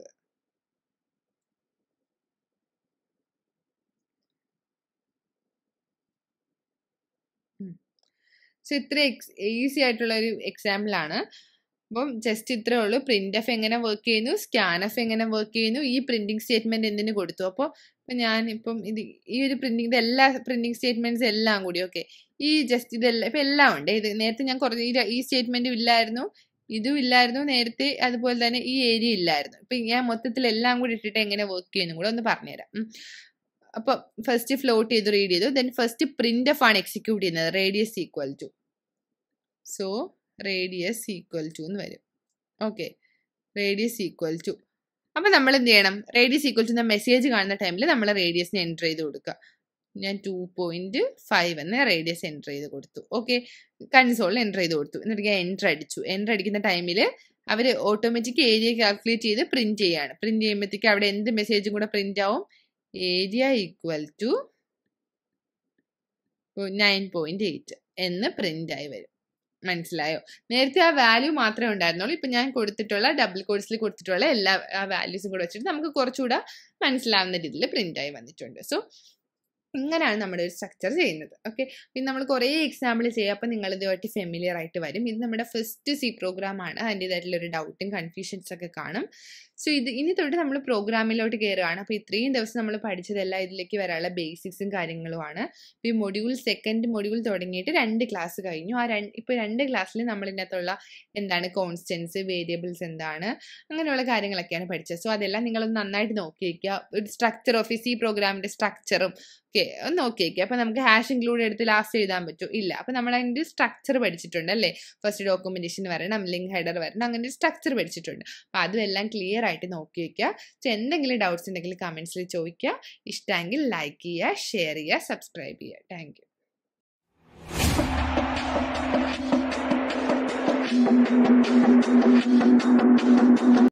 സോ ഇത്ര ഈസി ആയിട്ടുള്ള ഒരു എക്സാമ്പിൾ ആണ് അപ്പം ജസ്റ്റ് ഇത്രേ ഉള്ളൂ പ്രിന്റ് എഫ് എങ്ങനെ വർക്ക് ചെയ്യുന്നു സ്കാൻ എഫ് എങ്ങനെ വർക്ക് ചെയ്യുന്നു ഈ പ്രിന്റിംഗ് സ്റ്റേറ്റ്മെന്റ് എന്തിനു കൊടുത്തു അപ്പോൾ ഇപ്പം ഞാൻ ഇപ്പം ഇത് ഈ ഒരു പ്രിന്റിംഗ് ഇത് എല്ലാ പ്രിന്റിംഗ് സ്റ്റേറ്റ്മെന്റ്സ് എല്ലാം കൂടി ഓക്കെ ഈ ജസ്റ്റ് ഇതെല്ലാം ഇപ്പം എല്ലാം ഉണ്ട് ഇത് നേരത്തെ ഞാൻ കുറച്ച് ഈ സ്റ്റേറ്റ്മെന്റും ഇല്ലായിരുന്നു ഇതും ഇല്ലായിരുന്നു നേരത്തെ അതുപോലെ തന്നെ ഈ ഏരിയ ഇല്ലായിരുന്നു ഇപ്പം ഞാൻ മൊത്തത്തിൽ എല്ലാം കൂടി ഇട്ടിട്ട് എങ്ങനെ വർക്ക് ചെയ്യുന്നു കൂടെ ഒന്ന് പറഞ്ഞുതരാം അപ്പൊ ഫസ്റ്റ് ഫ്ലോട്ട് ചെയ്ത് റീഡ് ചെയ്തു ദെൻ ഫസ്റ്റ് പ്രിന്റ് എഫ് ആണ് എക്സിക്യൂട്ട് ചെയ്യുന്നത് radius equal to so radius equal to എന്ന് വരും ഓക്കെ റേഡിയസ് ഈക്വൽ ടു അപ്പം നമ്മൾ എന്ത് ചെയ്യണം റേഡിയസ് ഈക്വൽ ടു എന്ന മെസ്സേജ് കാണുന്ന ടൈമിൽ നമ്മൾ റേഡിയസിന് എൻ്റർ ചെയ്ത് കൊടുക്കുക ഞാൻ ടു പോയിന്റ് ഫൈവ് എന്ന് റേഡിയസ് എൻ്റർ ചെയ്ത് കൊടുത്തു ഓക്കെ കൺസോളിൽ എൻ്റർ ചെയ്ത് കൊടുത്തു എന്നിട്ട് ഞാൻ എൻ്റർ അടിച്ചു എൻ്റർ അടിക്കുന്ന ടൈമിൽ അവർ ഓട്ടോമാറ്റിക് ഏരിയ കാൽക്കുലേറ്റ് ചെയ്ത് പ്രിന്റ് ചെയ്യാണ് പ്രിന്റ് ചെയ്യുമ്പോഴത്തേക്ക് അവിടെ എന്ത് മെസ്സേജും കൂടെ പ്രിന്റ് ആവും area equal to nine point eight എന്ന് പ്രിന്റ് ആയി വരും മനസ്സിലായോ നേരത്തെ ആ വാല്യൂ മാത്രമേ ഉണ്ടായിരുന്നുള്ളൂ ഇപ്പൊ ഞാൻ കൊടുത്തിട്ടുള്ള ഡബിൾ കോഴ്സിൽ കൊടുത്തിട്ടുള്ള എല്ലാ ആ വാല്യൂസും കൂടെ വെച്ചിട്ട് നമുക്ക് കുറച്ചുകൂടെ മനസ്സിലാവുന്ന രീതിയിൽ പ്രിന്റ് ആയി വന്നിട്ടുണ്ട് സോ ഇങ്ങനെയാണ് നമ്മുടെ ഒരു സ്ട്രക്ചർ ചെയ്യുന്നത് ഓക്കെ പിന്നെ നമ്മൾ കുറേ എക്സാമ്പിൾ ചെയ്യുക അപ്പോൾ നിങ്ങൾ ഇതുമായിട്ട് ഫെമിലിയർ ആയിട്ട് വരും ഇത് നമ്മുടെ ഫസ്റ്റ് സി പ്രോഗ്രാം ആണ് അതിൻ്റെതായിട്ടുള്ള ഒരു ഡൗട്ടും കൺഫ്യൂഷൻസ് ഒക്കെ കാണും സോ ഇത് ഇനി തൊട്ട് നമ്മൾ പ്രോഗ്രാമിലോട്ട് കയറുകയാണ് അപ്പോൾ ഇത്രയും ദിവസം നമ്മൾ പഠിച്ചതെല്ലാം ഇതിലേക്ക് വരാനുള്ള ബേസിക്സും കാര്യങ്ങളുമാണ് ഇപ്പോൾ ഈ മൊഡ്യൂൾ സെക്കൻഡ് മൊഡ്യൂൾ തുടങ്ങിയിട്ട് രണ്ട് ക്ലാസ് കഴിഞ്ഞു ആ രണ്ട് ഇപ്പോൾ രണ്ട് ക്ലാസ്സിൽ നമ്മൾ ഇതിനകത്തുള്ള എന്താണ് കോൺസ്റ്റൻസ് വേരിയബിൾസ് എന്താണ് അങ്ങനെയുള്ള കാര്യങ്ങളൊക്കെയാണ് പഠിച്ചത് സോ അതെല്ലാം നിങ്ങളൊന്ന് നന്നായിട്ട് നോക്കി വയ്ക്കുക ഒരു സ്ട്രക്ചർ ഓഫ് സി പ്രോഗ്രാമിൻ്റെ സ്ട്രക്ചറും ഓക്കെ ഒന്ന് നോക്കി വയ്ക്കുക അപ്പോൾ നമുക്ക് ഹാഷ് ഇൻക്ലൂഡ് എടുത്ത് ലാസ്റ്റ് എഴുതാൻ പറ്റും ഇല്ല അപ്പോൾ നമ്മൾ അതിൻ്റെ സ്ട്രക്ചർ പഠിച്ചിട്ടുണ്ട് അല്ലേ ഫസ്റ്റ് ഡോക്യുമെന്റേഷൻ വരണം ലിങ്ക് ഹെഡർ വരണം അങ്ങനെ സ്ട്രക്ചർ പഠിച്ചിട്ടുണ്ട് അപ്പോൾ അതും എല്ലാം ക്ലിയർ ആയിട്ട് നോക്കി വയ്ക്കുക സോ എന്തെങ്കിലും ഡൗട്ട്സ് ഉണ്ടെങ്കിൽ കമൻസിൽ ചോദിക്കുക ഇഷ്ടമെങ്കിൽ ലൈക്ക് ചെയ്യുക ഷെയർ ചെയ്യുക സബ്സ്ക്രൈബ് ചെയ്യുക താങ്ക് യു